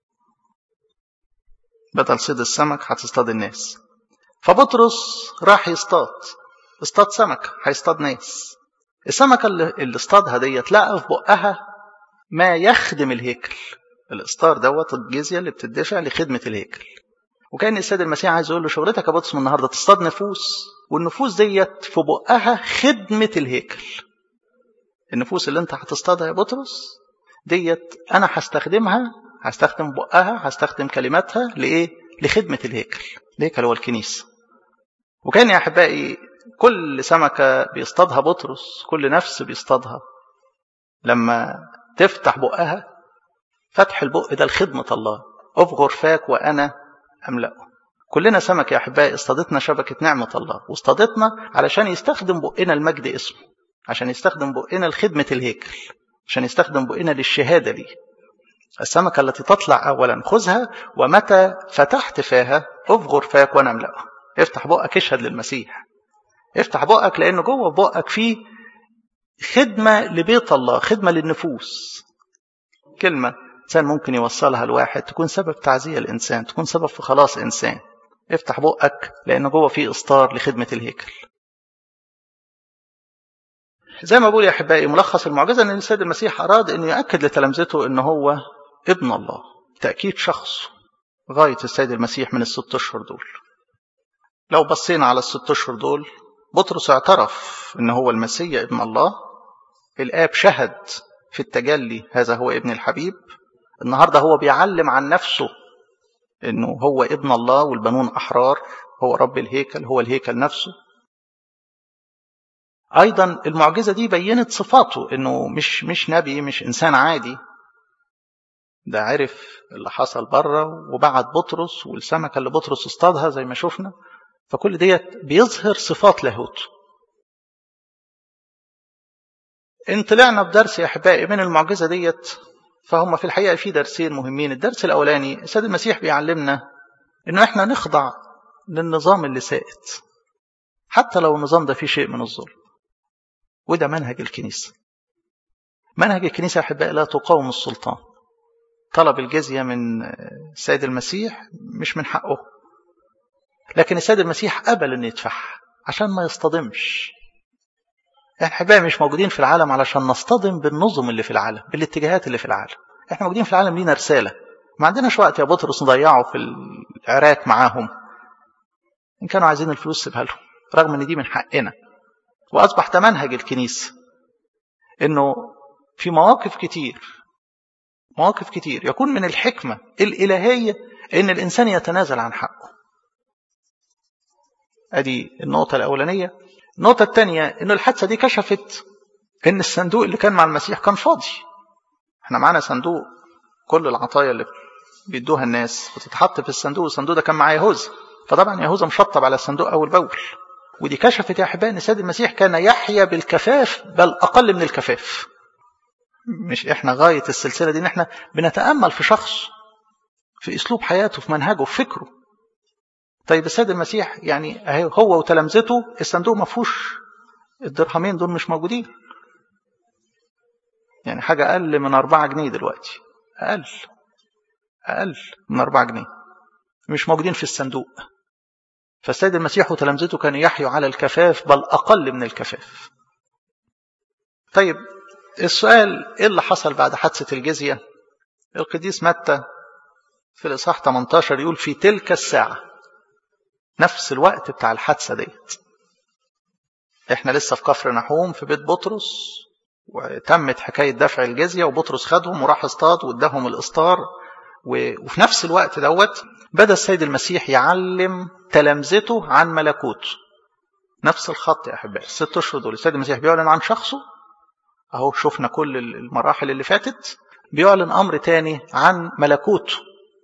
بدل صيد السمك هتصطاد الناس فبطرس راح يصطاد اصطاد سمك هيصطاد ناس السمكة اللي, اللي اصطادها ديت لقى في بقها ما يخدم الهيكل الاسطار دوت الجزية اللي بتدفع لخدمة الهيكل وكان السيد المسيح عايز يقول له شغلتك يا بطرس من النهارده تصطاد نفوس والنفوس ديت في بقها خدمة الهيكل النفوس اللي انت هتصطادها يا بطرس ديت انا هستخدمها هستخدم بقها هستخدم كلماتها لايه لخدمة الهيكل الهيكل هو الكنيسة وكان يا احبائي كل سمكة بيصطادها بطرس كل نفس بيصطادها لما تفتح بقها فتح البق ده لخدمة الله أفغر فاك وأنا أملأه كلنا سمك يا أحبائي اصطادتنا شبكة نعمة الله واصطادتنا علشان يستخدم بقنا المجد اسمه عشان يستخدم بقنا لخدمة الهيكل عشان يستخدم بقنا للشهادة ليه السمكة التي تطلع أولا خذها ومتى فتحت فاها أفغر فاك وأنا أملأه افتح بقك اشهد للمسيح افتح بقك لأنه جوه بقك فيه خدمة لبيت الله خدمة للنفوس كلمة إنسان ممكن يوصلها لواحد تكون سبب تعزية الإنسان تكون سبب في خلاص إنسان افتح بقك لأنه جوه فيه إصدار لخدمة الهيكل زي ما بقول يا أحبائي ملخص المعجزة أن السيد المسيح أراد أن يؤكد لتلامذته أنه هو ابن الله تأكيد شخصه غاية السيد المسيح من الست أشهر دول لو بصينا على الست أشهر دول بطرس اعترف أنه هو المسيح ابن الله الآب شهد في التجلي هذا هو ابن الحبيب النهاردة هو بيعلم عن نفسه أنه هو ابن الله والبنون أحرار هو رب الهيكل هو الهيكل نفسه أيضا المعجزة دي بينت صفاته أنه مش مش نبي مش إنسان عادي ده عرف اللي حصل بره وبعت بطرس والسمكة اللي بطرس اصطادها زي ما شفنا فكل ديت بيظهر صفات لاهوت ان طلعنا بدرس يا احبائي من المعجزه ديت فهم في الحقيقه في درسين مهمين الدرس الاولاني السيد المسيح بيعلمنا انه احنا نخضع للنظام اللي سائد حتى لو النظام ده فيه شيء من الظلم وده منهج الكنيسه منهج الكنيسه يا احبائي لا تقاوم السلطان طلب الجزيه من السيد المسيح مش من حقه لكن السيد المسيح قبل انه يدفعها عشان ما يصطدمش احنا احبائي مش موجودين في العالم علشان نصطدم بالنظم اللي في العالم بالاتجاهات اللي في العالم احنا موجودين في العالم لينا رساله ما عندناش وقت يا بطرس نضيعه في العراك معاهم ان كانوا عايزين الفلوس سيبها لهم رغم ان دي من حقنا واصبح ده منهج الكنيسه انه في مواقف كتير مواقف كتير يكون من الحكمه الالهيه ان الانسان يتنازل عن حقه ادي النقطه الاولانيه النقطة الثانية إن الحادثة دي كشفت إن الصندوق اللي كان مع المسيح كان فاضي. إحنا معانا صندوق كل العطايا اللي بيدوها الناس بتتحط في الصندوق، الصندوق ده كان معاه يهوذا. فطبعا يهوذا مشطب على الصندوق أول بأول. ودي كشفت يا أحبائي إن السيد المسيح كان يحيا بالكفاف بل أقل من الكفاف. مش إحنا غاية السلسلة دي إن إحنا بنتأمل في شخص في أسلوب حياته في منهجه في فكره طيب السيد المسيح يعني هو وتلامذته الصندوق ما فيهوش الدرهمين دول مش موجودين يعني حاجة أقل من أربعة جنيه دلوقتي أقل أقل من أربعة جنيه مش موجودين في الصندوق فالسيد المسيح وتلامذته كانوا يحيوا على الكفاف بل أقل من الكفاف طيب السؤال إيه اللي حصل بعد حادثة الجزية القديس متى في الإصحاح 18 يقول في تلك الساعة نفس الوقت بتاع الحادثة ديت احنا لسه في كفر نحوم في بيت بطرس وتمت حكاية دفع الجزية وبطرس خدهم وراح اصطاد واداهم الاسطار وفي نفس الوقت دوت بدأ السيد المسيح يعلم تلامذته عن ملكوت نفس الخط يا أحبائي الست أشهر دول السيد المسيح بيعلن عن شخصه أهو شفنا كل المراحل اللي فاتت بيعلن أمر تاني عن ملكوته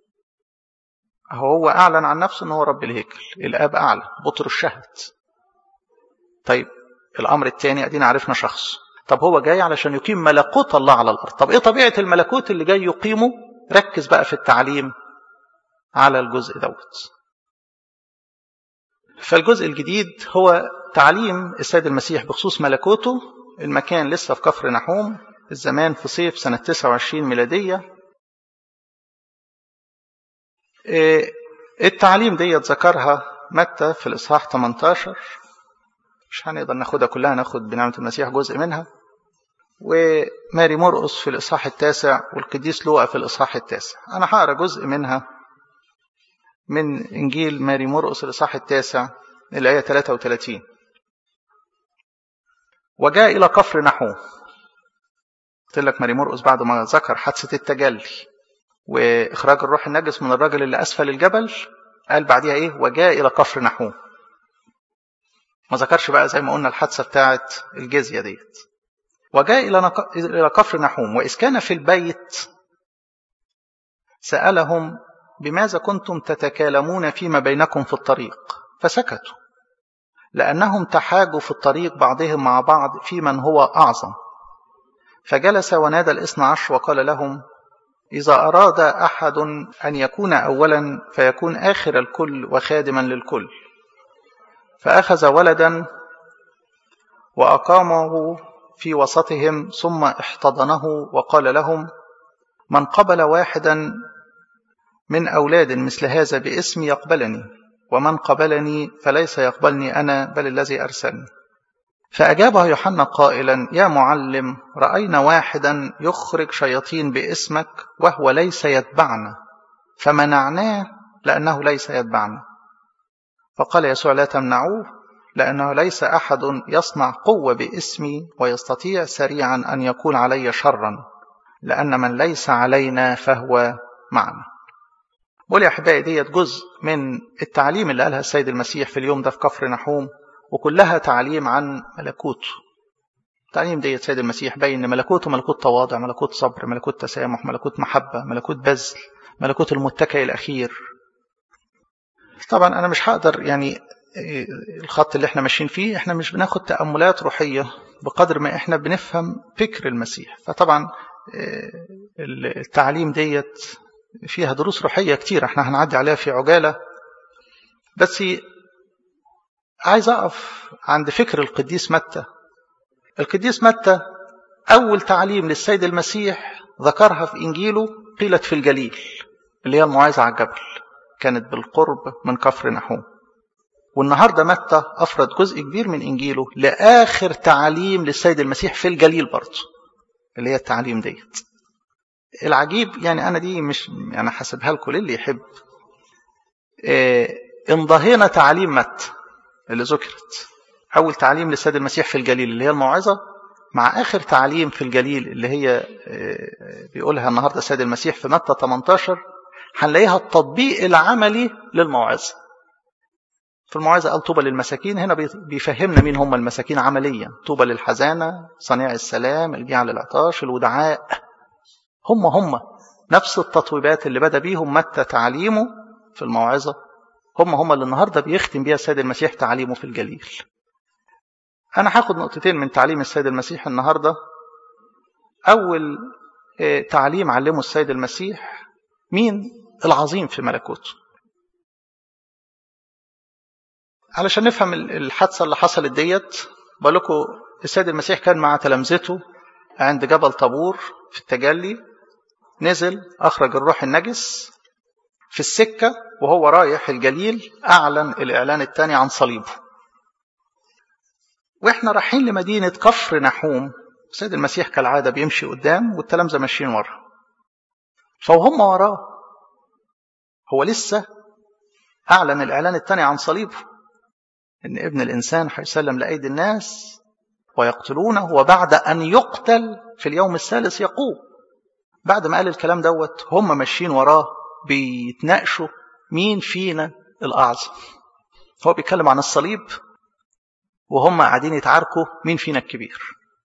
هو أعلن عن نفسه أنه هو رب الهيكل الآب أعلن بطرس شهد طيب الأمر الثاني أدينا عرفنا شخص طب هو جاي علشان يقيم ملكوت الله على الأرض طب إيه طبيعة الملكوت اللي جاي يقيمه ركز بقى في التعليم على الجزء دوت فالجزء الجديد هو تعليم السيد المسيح بخصوص ملكوته المكان لسه في كفر نحوم الزمان في صيف سنة 29 ميلادية التعليم ديت ذكرها متى في الإصحاح 18 مش هنقدر ناخدها كلها ناخد بنعمة المسيح جزء منها وماري مرقس في الإصحاح التاسع والقديس لوقا في الإصحاح التاسع أنا هقرا جزء منها من إنجيل ماري مرقس الإصحاح التاسع الآية 33 وجاء إلى كفر نحوم قلت لك ماري مرقس بعد ما ذكر حادثة التجلي وإخراج الروح النجس من الرجل اللي أسفل الجبل قال بعديها إيه وجاء إلى كفر نحوم ما ذكرش بقى زي ما قلنا الحادثة بتاعة الجزية ديت وجاء إلى نق... إلى كفر نحوم وإذ كان في البيت سألهم بماذا كنتم تتكالمون فيما بينكم في الطريق فسكتوا لأنهم تحاجوا في الطريق بعضهم مع بعض في من هو أعظم فجلس ونادى الاثنى عشر وقال لهم إذا أراد أحد أن يكون أولا فيكون آخر الكل وخادما للكل فأخذ ولدا وأقامه في وسطهم ثم احتضنه وقال لهم من قبل واحدا من أولاد مثل هذا باسمي يقبلني ومن قبلني فليس يقبلني أنا بل الذي أرسلني فأجابه يوحنا قائلا يا معلم رأينا واحدا يخرج شياطين باسمك وهو ليس يتبعنا فمنعناه لأنه ليس يتبعنا فقال يسوع لا تمنعوه لأنه ليس أحد يصنع قوة باسمي ويستطيع سريعا أن يقول علي شرا لأن من ليس علينا فهو معنا بقول يا أحبائي ديت جزء من التعليم اللي قالها السيد المسيح في اليوم ده في كفر نحوم وكلها تعليم عن ملكوته تعليم ديت السيد المسيح بين ملكوته ملكوت تواضع ملكوت صبر ملكوت تسامح ملكوت محبة ملكوت بذل ملكوت المتكئ الأخير طبعا أنا مش هقدر يعني الخط اللي احنا ماشيين فيه احنا مش بناخد تأملات روحية بقدر ما احنا بنفهم فكر المسيح فطبعا التعليم ديت فيها دروس روحية كتير احنا هنعدي عليها في عجالة بس عايز أقف عند فكر القديس متى القديس متى أول تعليم للسيد المسيح ذكرها في إنجيله قيلت في الجليل اللي هي الموعظة على الجبل كانت بالقرب من كفر نحوم والنهاردة متى أفرد جزء كبير من إنجيله لآخر تعليم للسيد المسيح في الجليل برضه اللي هي التعليم ديت العجيب يعني أنا دي مش يعني حاسبها لكم للي يحب إيه انضهينا تعليم متى اللي ذكرت أول تعليم للسيد المسيح في الجليل اللي هي الموعظة مع آخر تعليم في الجليل اللي هي بيقولها النهاردة السيد المسيح في متى 18 هنلاقيها التطبيق العملي للموعظة في الموعظة قال طوبى للمساكين هنا بيفهمنا مين هم المساكين عمليا طوبى للحزانة صنيع السلام الجيع للعطاش الودعاء هم هم نفس التطويبات اللي بدأ بيهم متى تعليمه في الموعظة هم هم اللي النهاردة بيختم بيها السيد المسيح تعليمه في الجليل أنا هاخد نقطتين من تعليم السيد المسيح النهاردة أول تعليم علمه السيد المسيح مين العظيم في ملكوته علشان نفهم الحادثة اللي حصلت ديت بقول لكم السيد المسيح كان مع تلامذته عند جبل طابور في التجلي نزل أخرج الروح النجس في السكة وهو رايح الجليل أعلن الإعلان الثاني عن صليبه وإحنا رايحين لمدينة كفر نحوم السيد المسيح كالعادة بيمشي قدام والتلامذة ماشيين ورا فوهم وراه هو لسه أعلن الإعلان الثاني عن صليبه إن ابن الإنسان هيسلم لأيدي الناس ويقتلونه وبعد أن يقتل في اليوم الثالث يقوم بعد ما قال الكلام دوت هم ماشيين وراه بيتناقشوا مين فينا الأعظم هو بيتكلم عن الصليب وهم قاعدين يتعاركوا مين فينا الكبير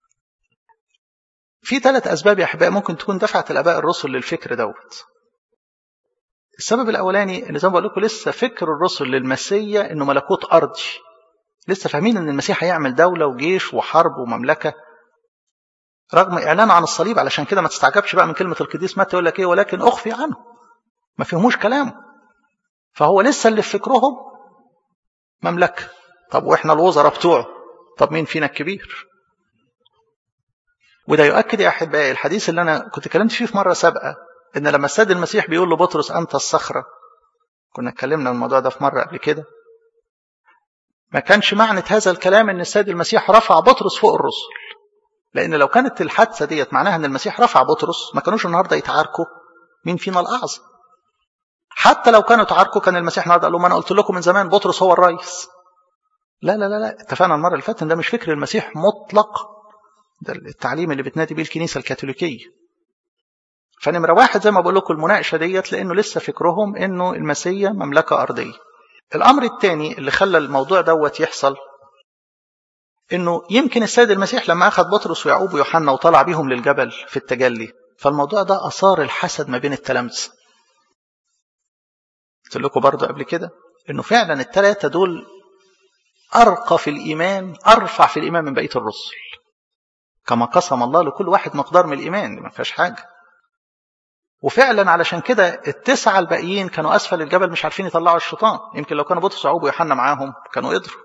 في ثلاث أسباب يا أحباء ممكن تكون دفعت الآباء الرسل للفكر دوت السبب الأولاني إن زي ما بقول لكم لسه فكر الرسل للمسيا إنه ملكوت أرضي لسه فاهمين إن المسيح هيعمل دولة وجيش وحرب ومملكة رغم إعلانه عن الصليب علشان كده ما تستعجبش بقى من كلمة القديس متى يقول لك إيه ولكن أخفي عنه ما فهموش كلامه فهو لسه اللي في فكرهم مملكة طب وإحنا الوزراء بتوعه طب مين فينا الكبير وده يؤكد يا أحبائي الحديث اللي أنا كنت اتكلمت فيه في مرة سابقة إن لما السيد المسيح بيقول لبطرس أنت الصخرة كنا اتكلمنا الموضوع ده في مرة قبل كده ما كانش معنى هذا الكلام ان السيد المسيح رفع بطرس فوق الرسل لان لو كانت الحادثه ديت معناها ان المسيح رفع بطرس ما كانوش النهارده يتعاركوا مين فينا الاعظم حتى لو كانوا يتعاركوا كان المسيح النهارده قال لهم انا قلت لكم من زمان بطرس هو الرئيس لا لا لا لا اتفقنا المره اللي فاتت ان ده مش فكر المسيح مطلق ده التعليم اللي بتنادي بيه الكنيسه الكاثوليكيه فنمره واحد زي ما بقول لكم المناقشه ديت لانه لسه فكرهم انه المسيا مملكه ارضيه الأمر الثاني اللي خلى الموضوع دوت يحصل إنه يمكن السيد المسيح لما أخذ بطرس ويعقوب ويوحنا وطلع بيهم للجبل في التجلي فالموضوع ده أثار الحسد ما بين التلامذة. قلت لكم برضه قبل كده إنه فعلا الثلاثة دول أرقى في الإيمان أرفع في الإيمان من بقية الرسل. كما قسم الله لكل واحد مقدار من الإيمان ما فيهاش حاجة. وفعلا علشان كده التسعة الباقيين كانوا أسفل الجبل مش عارفين يطلعوا الشيطان يمكن لو كانوا بطرس ويعقوب ويوحنا معاهم كانوا قدروا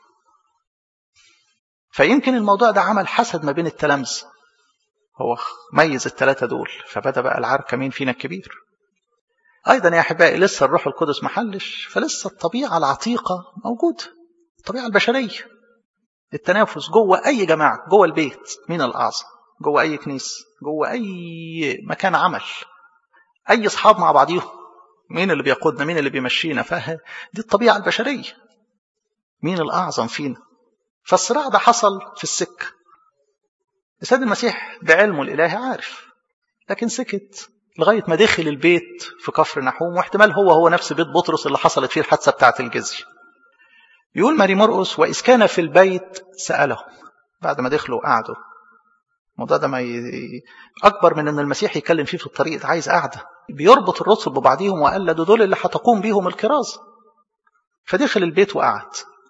فيمكن الموضوع ده عمل حسد ما بين التلامذة هو ميز الثلاثة دول فبدأ بقى العركة مين فينا الكبير أيضا يا أحبائي لسه الروح القدس محلش فلسه الطبيعة العتيقة موجودة الطبيعة البشرية التنافس جوه أي جماعة جوه البيت مين الأعظم جوه أي كنيسة جوه أي مكان عمل اي اصحاب مع بعضيهم مين اللي بيقودنا مين اللي بيمشينا فه دي الطبيعه البشريه مين الاعظم فينا فالصراع ده حصل في السكه السيد المسيح بعلمه الالهي عارف لكن سكت لغايه ما دخل البيت في كفر نحوم واحتمال هو هو نفس بيت بطرس اللي حصلت فيه الحادثه بتاعه الجزيه يقول ماري مرقس واذ كان في البيت سالهم بعد ما دخلوا وقعدوا الموضوع ده ما ي... اكبر من ان المسيح يتكلم فيه في الطريق ده عايز قعده بيربط الرسل ببعضهم وقال ده دول اللي هتقوم بيهم الكرازه فدخل البيت وقعد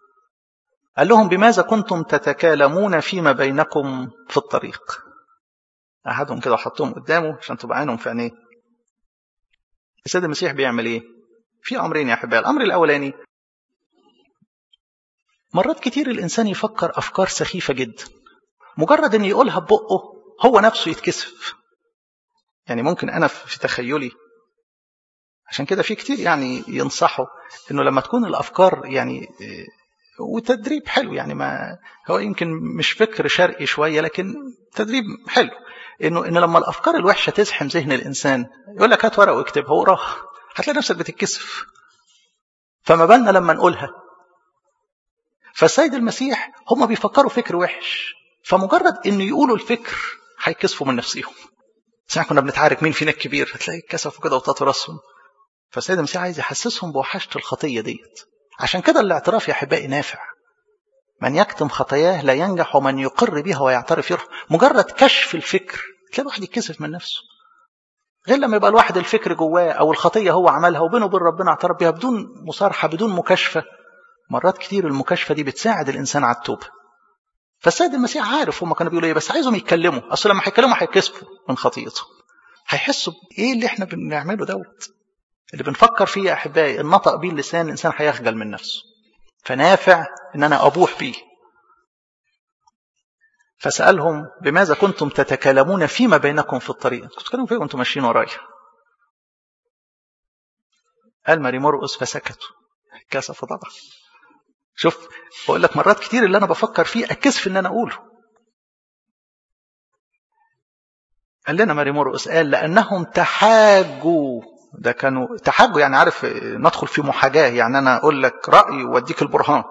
قال لهم بماذا كنتم تتكالمون فيما بينكم في الطريق أحدهم كده وحطهم قدامه عشان تبقى عينهم في عينيه السيد المسيح بيعمل ايه في امرين يا احبائي الامر الاولاني مرات كتير الانسان يفكر افكار سخيفه جدا مجرد ان يقولها ببقه هو نفسه يتكسف يعني ممكن انا في تخيلي عشان كده في كتير يعني ينصحوا انه لما تكون الافكار يعني وتدريب حلو يعني ما هو يمكن مش فكر شرقي شويه لكن تدريب حلو انه ان لما الافكار الوحشه تزحم ذهن الانسان يقول لك هات ورقه واكتبها وراها هتلاقي نفسك بتتكسف فما بالنا لما نقولها فالسيد المسيح هم بيفكروا فكر وحش فمجرد ان يقولوا الفكر هيكسفوا من نفسهم ساعة كنا بنتعارك مين فينا الكبير هتلاقي كسفوا كده وطاطوا راسهم فالسيد المسيح عايز يحسسهم بوحشة الخطية ديت عشان كده الاعتراف يا احبائي نافع من يكتم خطاياه لا ينجح ومن يقر بها ويعترف يرحم مجرد كشف الفكر تلاقي الواحد يتكسف من نفسه غير لما يبقى الواحد الفكر جواه او الخطيه هو عملها وبينه وبين ربنا اعترف بها بدون مصارحه بدون مكاشفه مرات كتير المكاشفه دي بتساعد الانسان على التوبه فالسيد المسيح عارف هم كانوا بيقولوا ايه بس عايزهم يتكلموا اصل لما هيتكلموا هيكسفوا من خطيئتهم هيحسوا بايه اللي احنا بنعمله دوت اللي بنفكر فيه يا احبائي النطق بيه اللسان الانسان هيخجل من نفسه فنافع ان انا ابوح بيه فسألهم بماذا كنتم تتكلمون فيما بينكم في الطريق كنتوا تتكلموا فيه وانتم ماشيين ورايا قال ماري مرقس فسكتوا كسفوا طبعا شوف بقول لك مرات كتير اللي انا بفكر فيه اكسف ان انا اقوله قال لنا ماري مرقس قال لانهم تحاجوا ده كانوا تحاجوا يعني عارف ندخل في محاجاه يعني انا اقول لك رايي واديك البرهان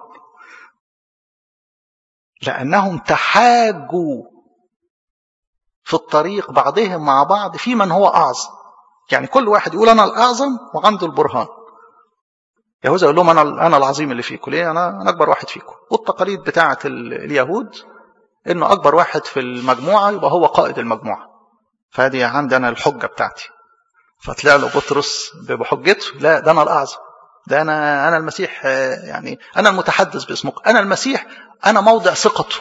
لأنهم تحاجوا في الطريق بعضهم مع بعض في من هو أعظم يعني كل واحد يقول أنا الأعظم وعنده البرهان يهوذا يقول لهم أنا أنا العظيم اللي فيكم ليه أنا أنا أكبر واحد فيكم والتقاليد بتاعة اليهود إنه أكبر واحد في المجموعة يبقى هو قائد المجموعة فهذه عندي أنا الحجة بتاعتي فطلع له بطرس بحجته لا ده أنا الأعظم ده أنا أنا المسيح يعني أنا المتحدث باسمك أنا المسيح أنا موضع ثقته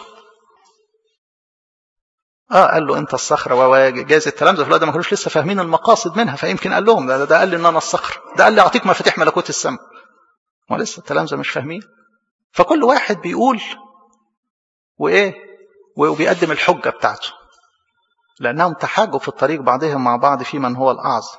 اه قال له انت الصخره وجاز التلامذه في الوقت ما كانوش لسه فاهمين المقاصد منها فيمكن قال لهم ده, ده قال لي ان انا الصخره ده قال لي اعطيك مفاتيح ملكوت السماء ولسه التلامذه مش فاهمين فكل واحد بيقول وايه وبيقدم الحجه بتاعته لانهم تحاجوا في الطريق بعضهم مع بعض في من هو الاعظم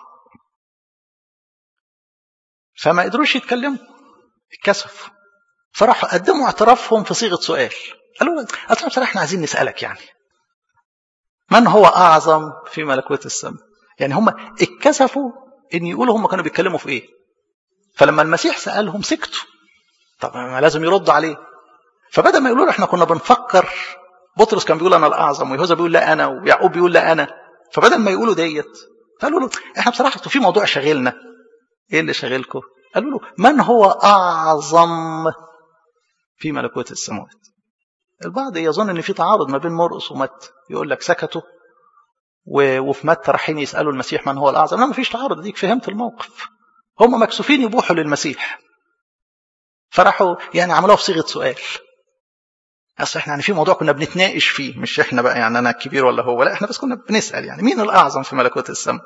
فما قدروش يتكلموا اتكسفوا فراحوا قدموا اعترافهم في صيغه سؤال قالوا اصلا بصراحه احنا عايزين نسالك يعني من هو اعظم في ملكوت السماء يعني هم اتكسفوا ان يقولوا هم كانوا بيتكلموا في ايه فلما المسيح سالهم سكتوا طب ما لازم يردوا عليه فبدل ما يقولوا احنا كنا بنفكر بطرس كان بيقول انا الاعظم ويهوذا بيقول لا انا ويعقوب بيقول لا انا فبدل ما يقولوا ديت قالوا له احنا بصراحه في موضوع شاغلنا ايه اللي شاغلكم قالوا له من هو اعظم في ملكوت السماوات البعض يظن ان في تعارض ما بين مرقس ومتى يقول لك سكتوا وفي متى رايحين يسالوا المسيح من هو الاعظم لا ما فيش تعارض ديك فهمت الموقف هم مكسوفين يبوحوا للمسيح فراحوا يعني عملوها في صيغه سؤال اصل احنا يعني في موضوع كنا بنتناقش فيه مش احنا بقى يعني انا الكبير ولا هو لا احنا بس كنا بنسال يعني مين الاعظم في ملكوت السماء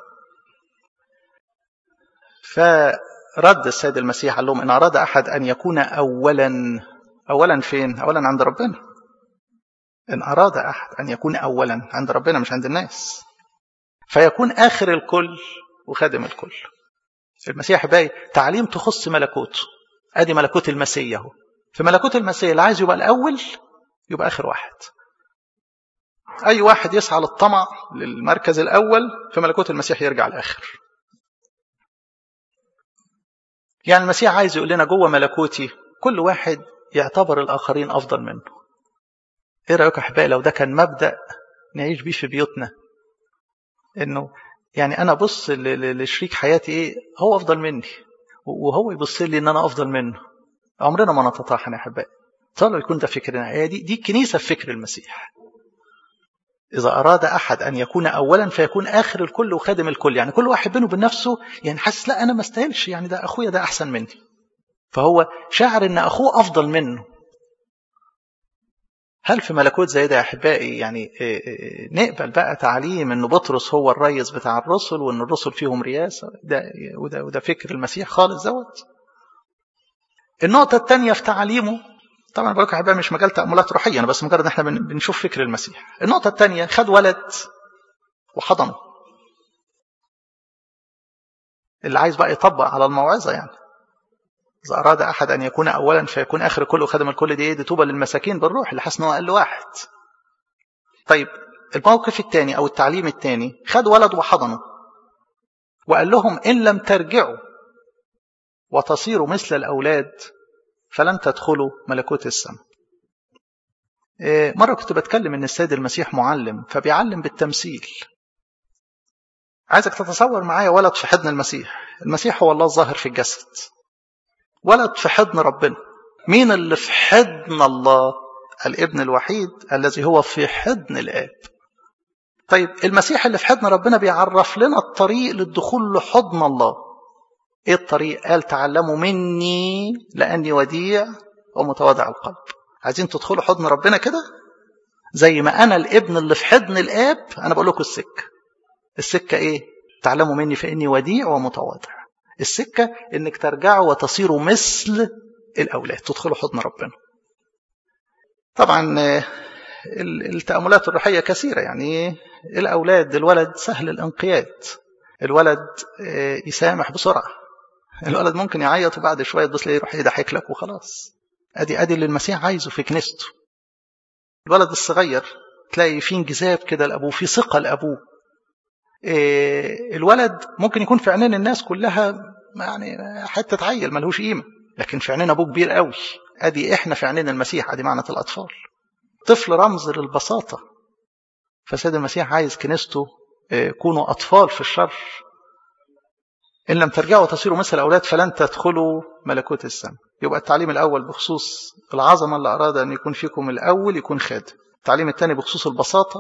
فرد السيد المسيح قال لهم ان اراد احد ان يكون اولا اولا فين اولا عند ربنا إن أراد أحد أن يكون أولا عند ربنا مش عند الناس فيكون آخر الكل وخادم الكل المسيح باي تعليم تخص ملكوته أدي ملكوت المسيح اهو في ملكوت المسيح اللي عايز يبقى الأول يبقى آخر واحد أي واحد يسعى للطمع للمركز الأول في ملكوت المسيح يرجع الآخر يعني المسيح عايز يقول لنا جوه ملكوتي كل واحد يعتبر الآخرين أفضل منه ايه رايكم احبائي لو ده كان مبدا نعيش بيه في بيوتنا انه يعني انا ابص لشريك حياتي ايه هو افضل مني وهو يبص لي ان انا افضل منه عمرنا ما نتطاحن يا احبائي صلوا يكون ده فكرنا هي دي دي الكنيسه في فكر المسيح إذا أراد أحد أن يكون أولا فيكون آخر الكل وخادم الكل يعني كل واحد بينه وبين نفسه يعني حاسس لا أنا ما استاهلش يعني ده أخويا ده أحسن مني فهو شاعر أن أخوه أفضل منه هل في ملكوت زي ده يا احبائي يعني نقبل بقى تعليم ان بطرس هو الريس بتاع الرسل وان الرسل فيهم رياسه ده وده وده فكر المسيح خالص دوت النقطه الثانيه في تعليمه طبعا بقول لكم احبائي مش مجال تاملات روحيه انا بس مجرد ان احنا بنشوف فكر المسيح النقطه الثانيه خد ولد وحضنه اللي عايز بقى يطبق على الموعظه يعني إذا أراد أحد أن يكون أولا فيكون آخر كله خدم الكل دي إيه دي طوبى للمساكين بالروح اللي حاسس إن هو أقل واحد. طيب الموقف الثاني أو التعليم الثاني خد ولد وحضنه وقال لهم إن لم ترجعوا وتصيروا مثل الأولاد فلن تدخلوا ملكوت السماء. مرة كنت بتكلم إن السيد المسيح معلم فبيعلم بالتمثيل. عايزك تتصور معايا ولد في حضن المسيح، المسيح هو الله الظاهر في الجسد. ولد في حضن ربنا مين اللي في حضن الله الابن الوحيد الذي هو في حضن الاب طيب المسيح اللي في حضن ربنا بيعرف لنا الطريق للدخول لحضن الله ايه الطريق قال تعلموا مني لاني وديع ومتواضع القلب عايزين تدخلوا حضن ربنا كده زي ما انا الابن اللي في حضن الاب انا بقول لكم السكه السكه ايه تعلموا مني فاني وديع ومتواضع السكة انك ترجعوا وتصيروا مثل الاولاد تدخلوا حضن ربنا طبعا التأملات الروحية كثيرة يعني الأولاد الولد سهل الانقياد الولد يسامح بسرعة الولد ممكن يعيط وبعد شوية تبص يروح يضحك لك وخلاص ادي ادي اللي المسيح عايزه في كنيسته الولد الصغير تلاقي فيه انجذاب كده لابوه في ثقه لابوه الولد ممكن يكون في عينين الناس كلها يعني حته عيل ملهوش قيمه لكن في عينين ابوه كبير قوي ادي احنا في عينين المسيح ادي معنى الاطفال طفل رمز للبساطه فسيد المسيح عايز كنيسته كونوا اطفال في الشر ان لم ترجعوا وتصيروا مثل الاولاد فلن تدخلوا ملكوت السماء يبقى التعليم الاول بخصوص العظمه اللي اراد ان يكون فيكم الاول يكون خادم التعليم الثاني بخصوص البساطه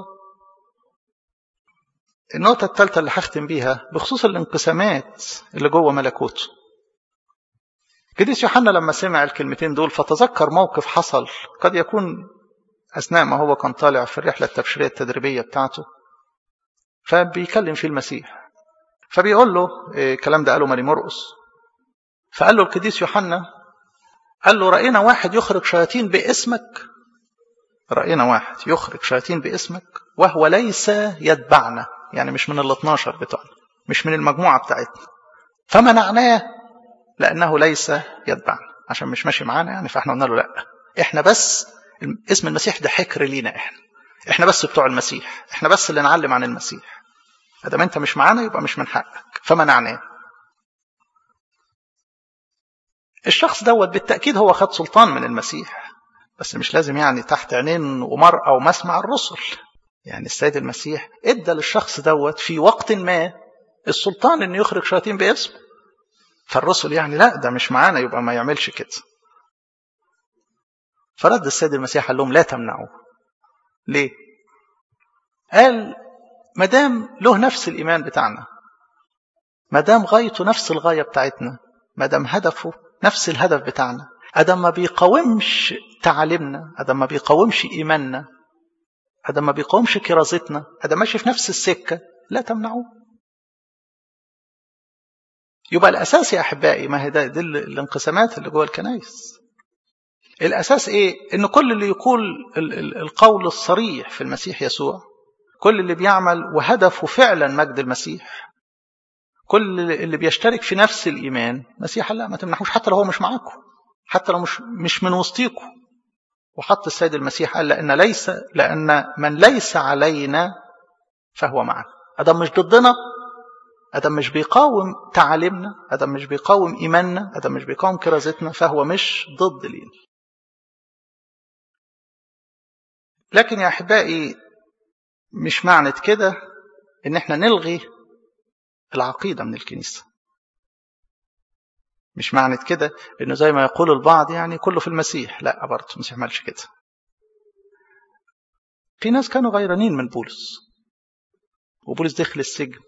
النقطة الثالثة اللي هختم بيها بخصوص الانقسامات اللي جوه ملكوته. قديس يوحنا لما سمع الكلمتين دول فتذكر موقف حصل قد يكون أثناء ما هو كان طالع في الرحلة التبشيرية التدريبية بتاعته فبيكلم فيه المسيح فبيقول له الكلام ده قاله ماري مرقس فقال له القديس يوحنا قال له رأينا واحد يخرج شياطين باسمك رأينا واحد يخرج شياطين باسمك وهو ليس يتبعنا يعني مش من ال 12 بتوعنا مش من المجموعة بتاعتنا فمنعناه لأنه ليس يتبعنا عشان مش ماشي معانا يعني فاحنا قلنا له لا احنا بس اسم المسيح ده حكر لينا احنا احنا بس بتوع المسيح احنا بس اللي نعلم عن المسيح ادام انت مش معانا يبقى مش من حقك فمنعناه الشخص دوت بالتأكيد هو خد سلطان من المسيح بس مش لازم يعني تحت عينين ومرأة ومسمع الرسل يعني السيد المسيح ادى للشخص دوت في وقت ما السلطان انه يخرج شياطين باسمه فالرسل يعني لا ده مش معانا يبقى ما يعملش كده فرد السيد المسيح قال لهم لا تمنعوه ليه قال ما دام له نفس الايمان بتاعنا ما دام غايته نفس الغايه بتاعتنا ما دام هدفه نفس الهدف بتاعنا ادم ما بيقاومش تعاليمنا ادم ما بيقاومش ايماننا ادم ما بيقاومش كرازتنا ادم ماشي في نفس السكه لا تمنعوه يبقى الاساس يا احبائي ما هي ده دي الانقسامات اللي جوه الكنائس الاساس ايه ان كل اللي يقول القول الصريح في المسيح يسوع كل اللي بيعمل وهدفه فعلا مجد المسيح كل اللي بيشترك في نفس الايمان مسيح لا ما تمنحوش حتى لو هو مش معاكم حتى لو مش مش من وسطيكم وحط السيد المسيح قال لان ليس لان من ليس علينا فهو معنا ادم مش ضدنا ادم مش بيقاوم تعاليمنا ادم مش بيقاوم ايماننا ادم مش بيقاوم كرازتنا فهو مش ضد لينا لكن يا احبائي مش معنى كده ان احنا نلغي العقيده من الكنيسه مش معنى كده انه زي ما يقول البعض يعني كله في المسيح لا برضه المسيح ما قالش كده في ناس كانوا غيرانين من بولس وبولس دخل السجن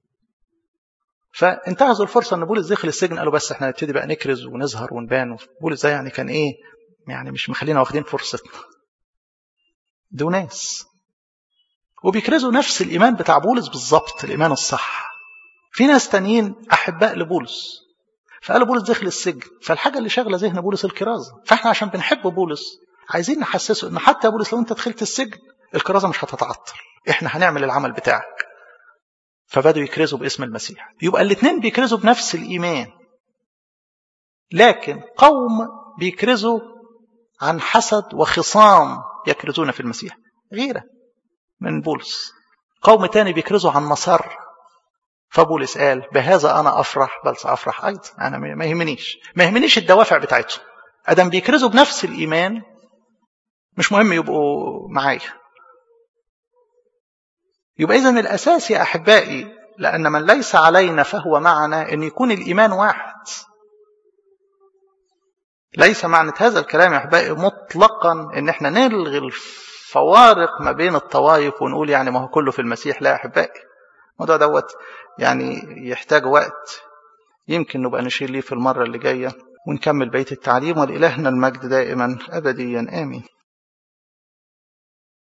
فانتهزوا الفرصه ان بولس دخل السجن قالوا بس احنا نبتدي بقى نكرز ونظهر ونبان بولس ده يعني كان ايه يعني مش مخلينا واخدين فرصتنا دول ناس وبيكرزوا نفس الإيمان بتاع بولس بالظبط الإيمان الصح في ناس تانيين أحباء لبولس فقال بولس دخل السجن فالحاجة اللي شاغلة ذهن بولس الكرازة فاحنا عشان بنحب بولس عايزين نحسسه ان حتى يا بولس لو انت دخلت السجن الكرازة مش هتتعطل احنا هنعمل العمل بتاعك فبدوا يكرزوا باسم المسيح يبقى الاثنين بيكرزوا بنفس الإيمان لكن قوم بيكرزوا عن حسد وخصام يكرزون في المسيح غيره من بولس قوم تاني بيكرزوا عن مسار فبولس قال بهذا أنا أفرح بل سأفرح أيضا أنا ما يهمنيش ما يهمنيش الدوافع بتاعتهم أدم بيكرزوا بنفس الإيمان مش مهم يبقوا معايا يبقى إذن الأساس يا أحبائي لأن من ليس علينا فهو معنا أن يكون الإيمان واحد ليس معنى هذا الكلام يا أحبائي مطلقا أن احنا نلغي الفوارق ما بين الطوائف ونقول يعني ما هو كله في المسيح لا يا أحبائي الموضوع دوت يعني يحتاج وقت يمكن نبقى نشير ليه في المرة اللي جاية ونكمل بيت التعليم ولإلهنا المجد دائما أبديا آمين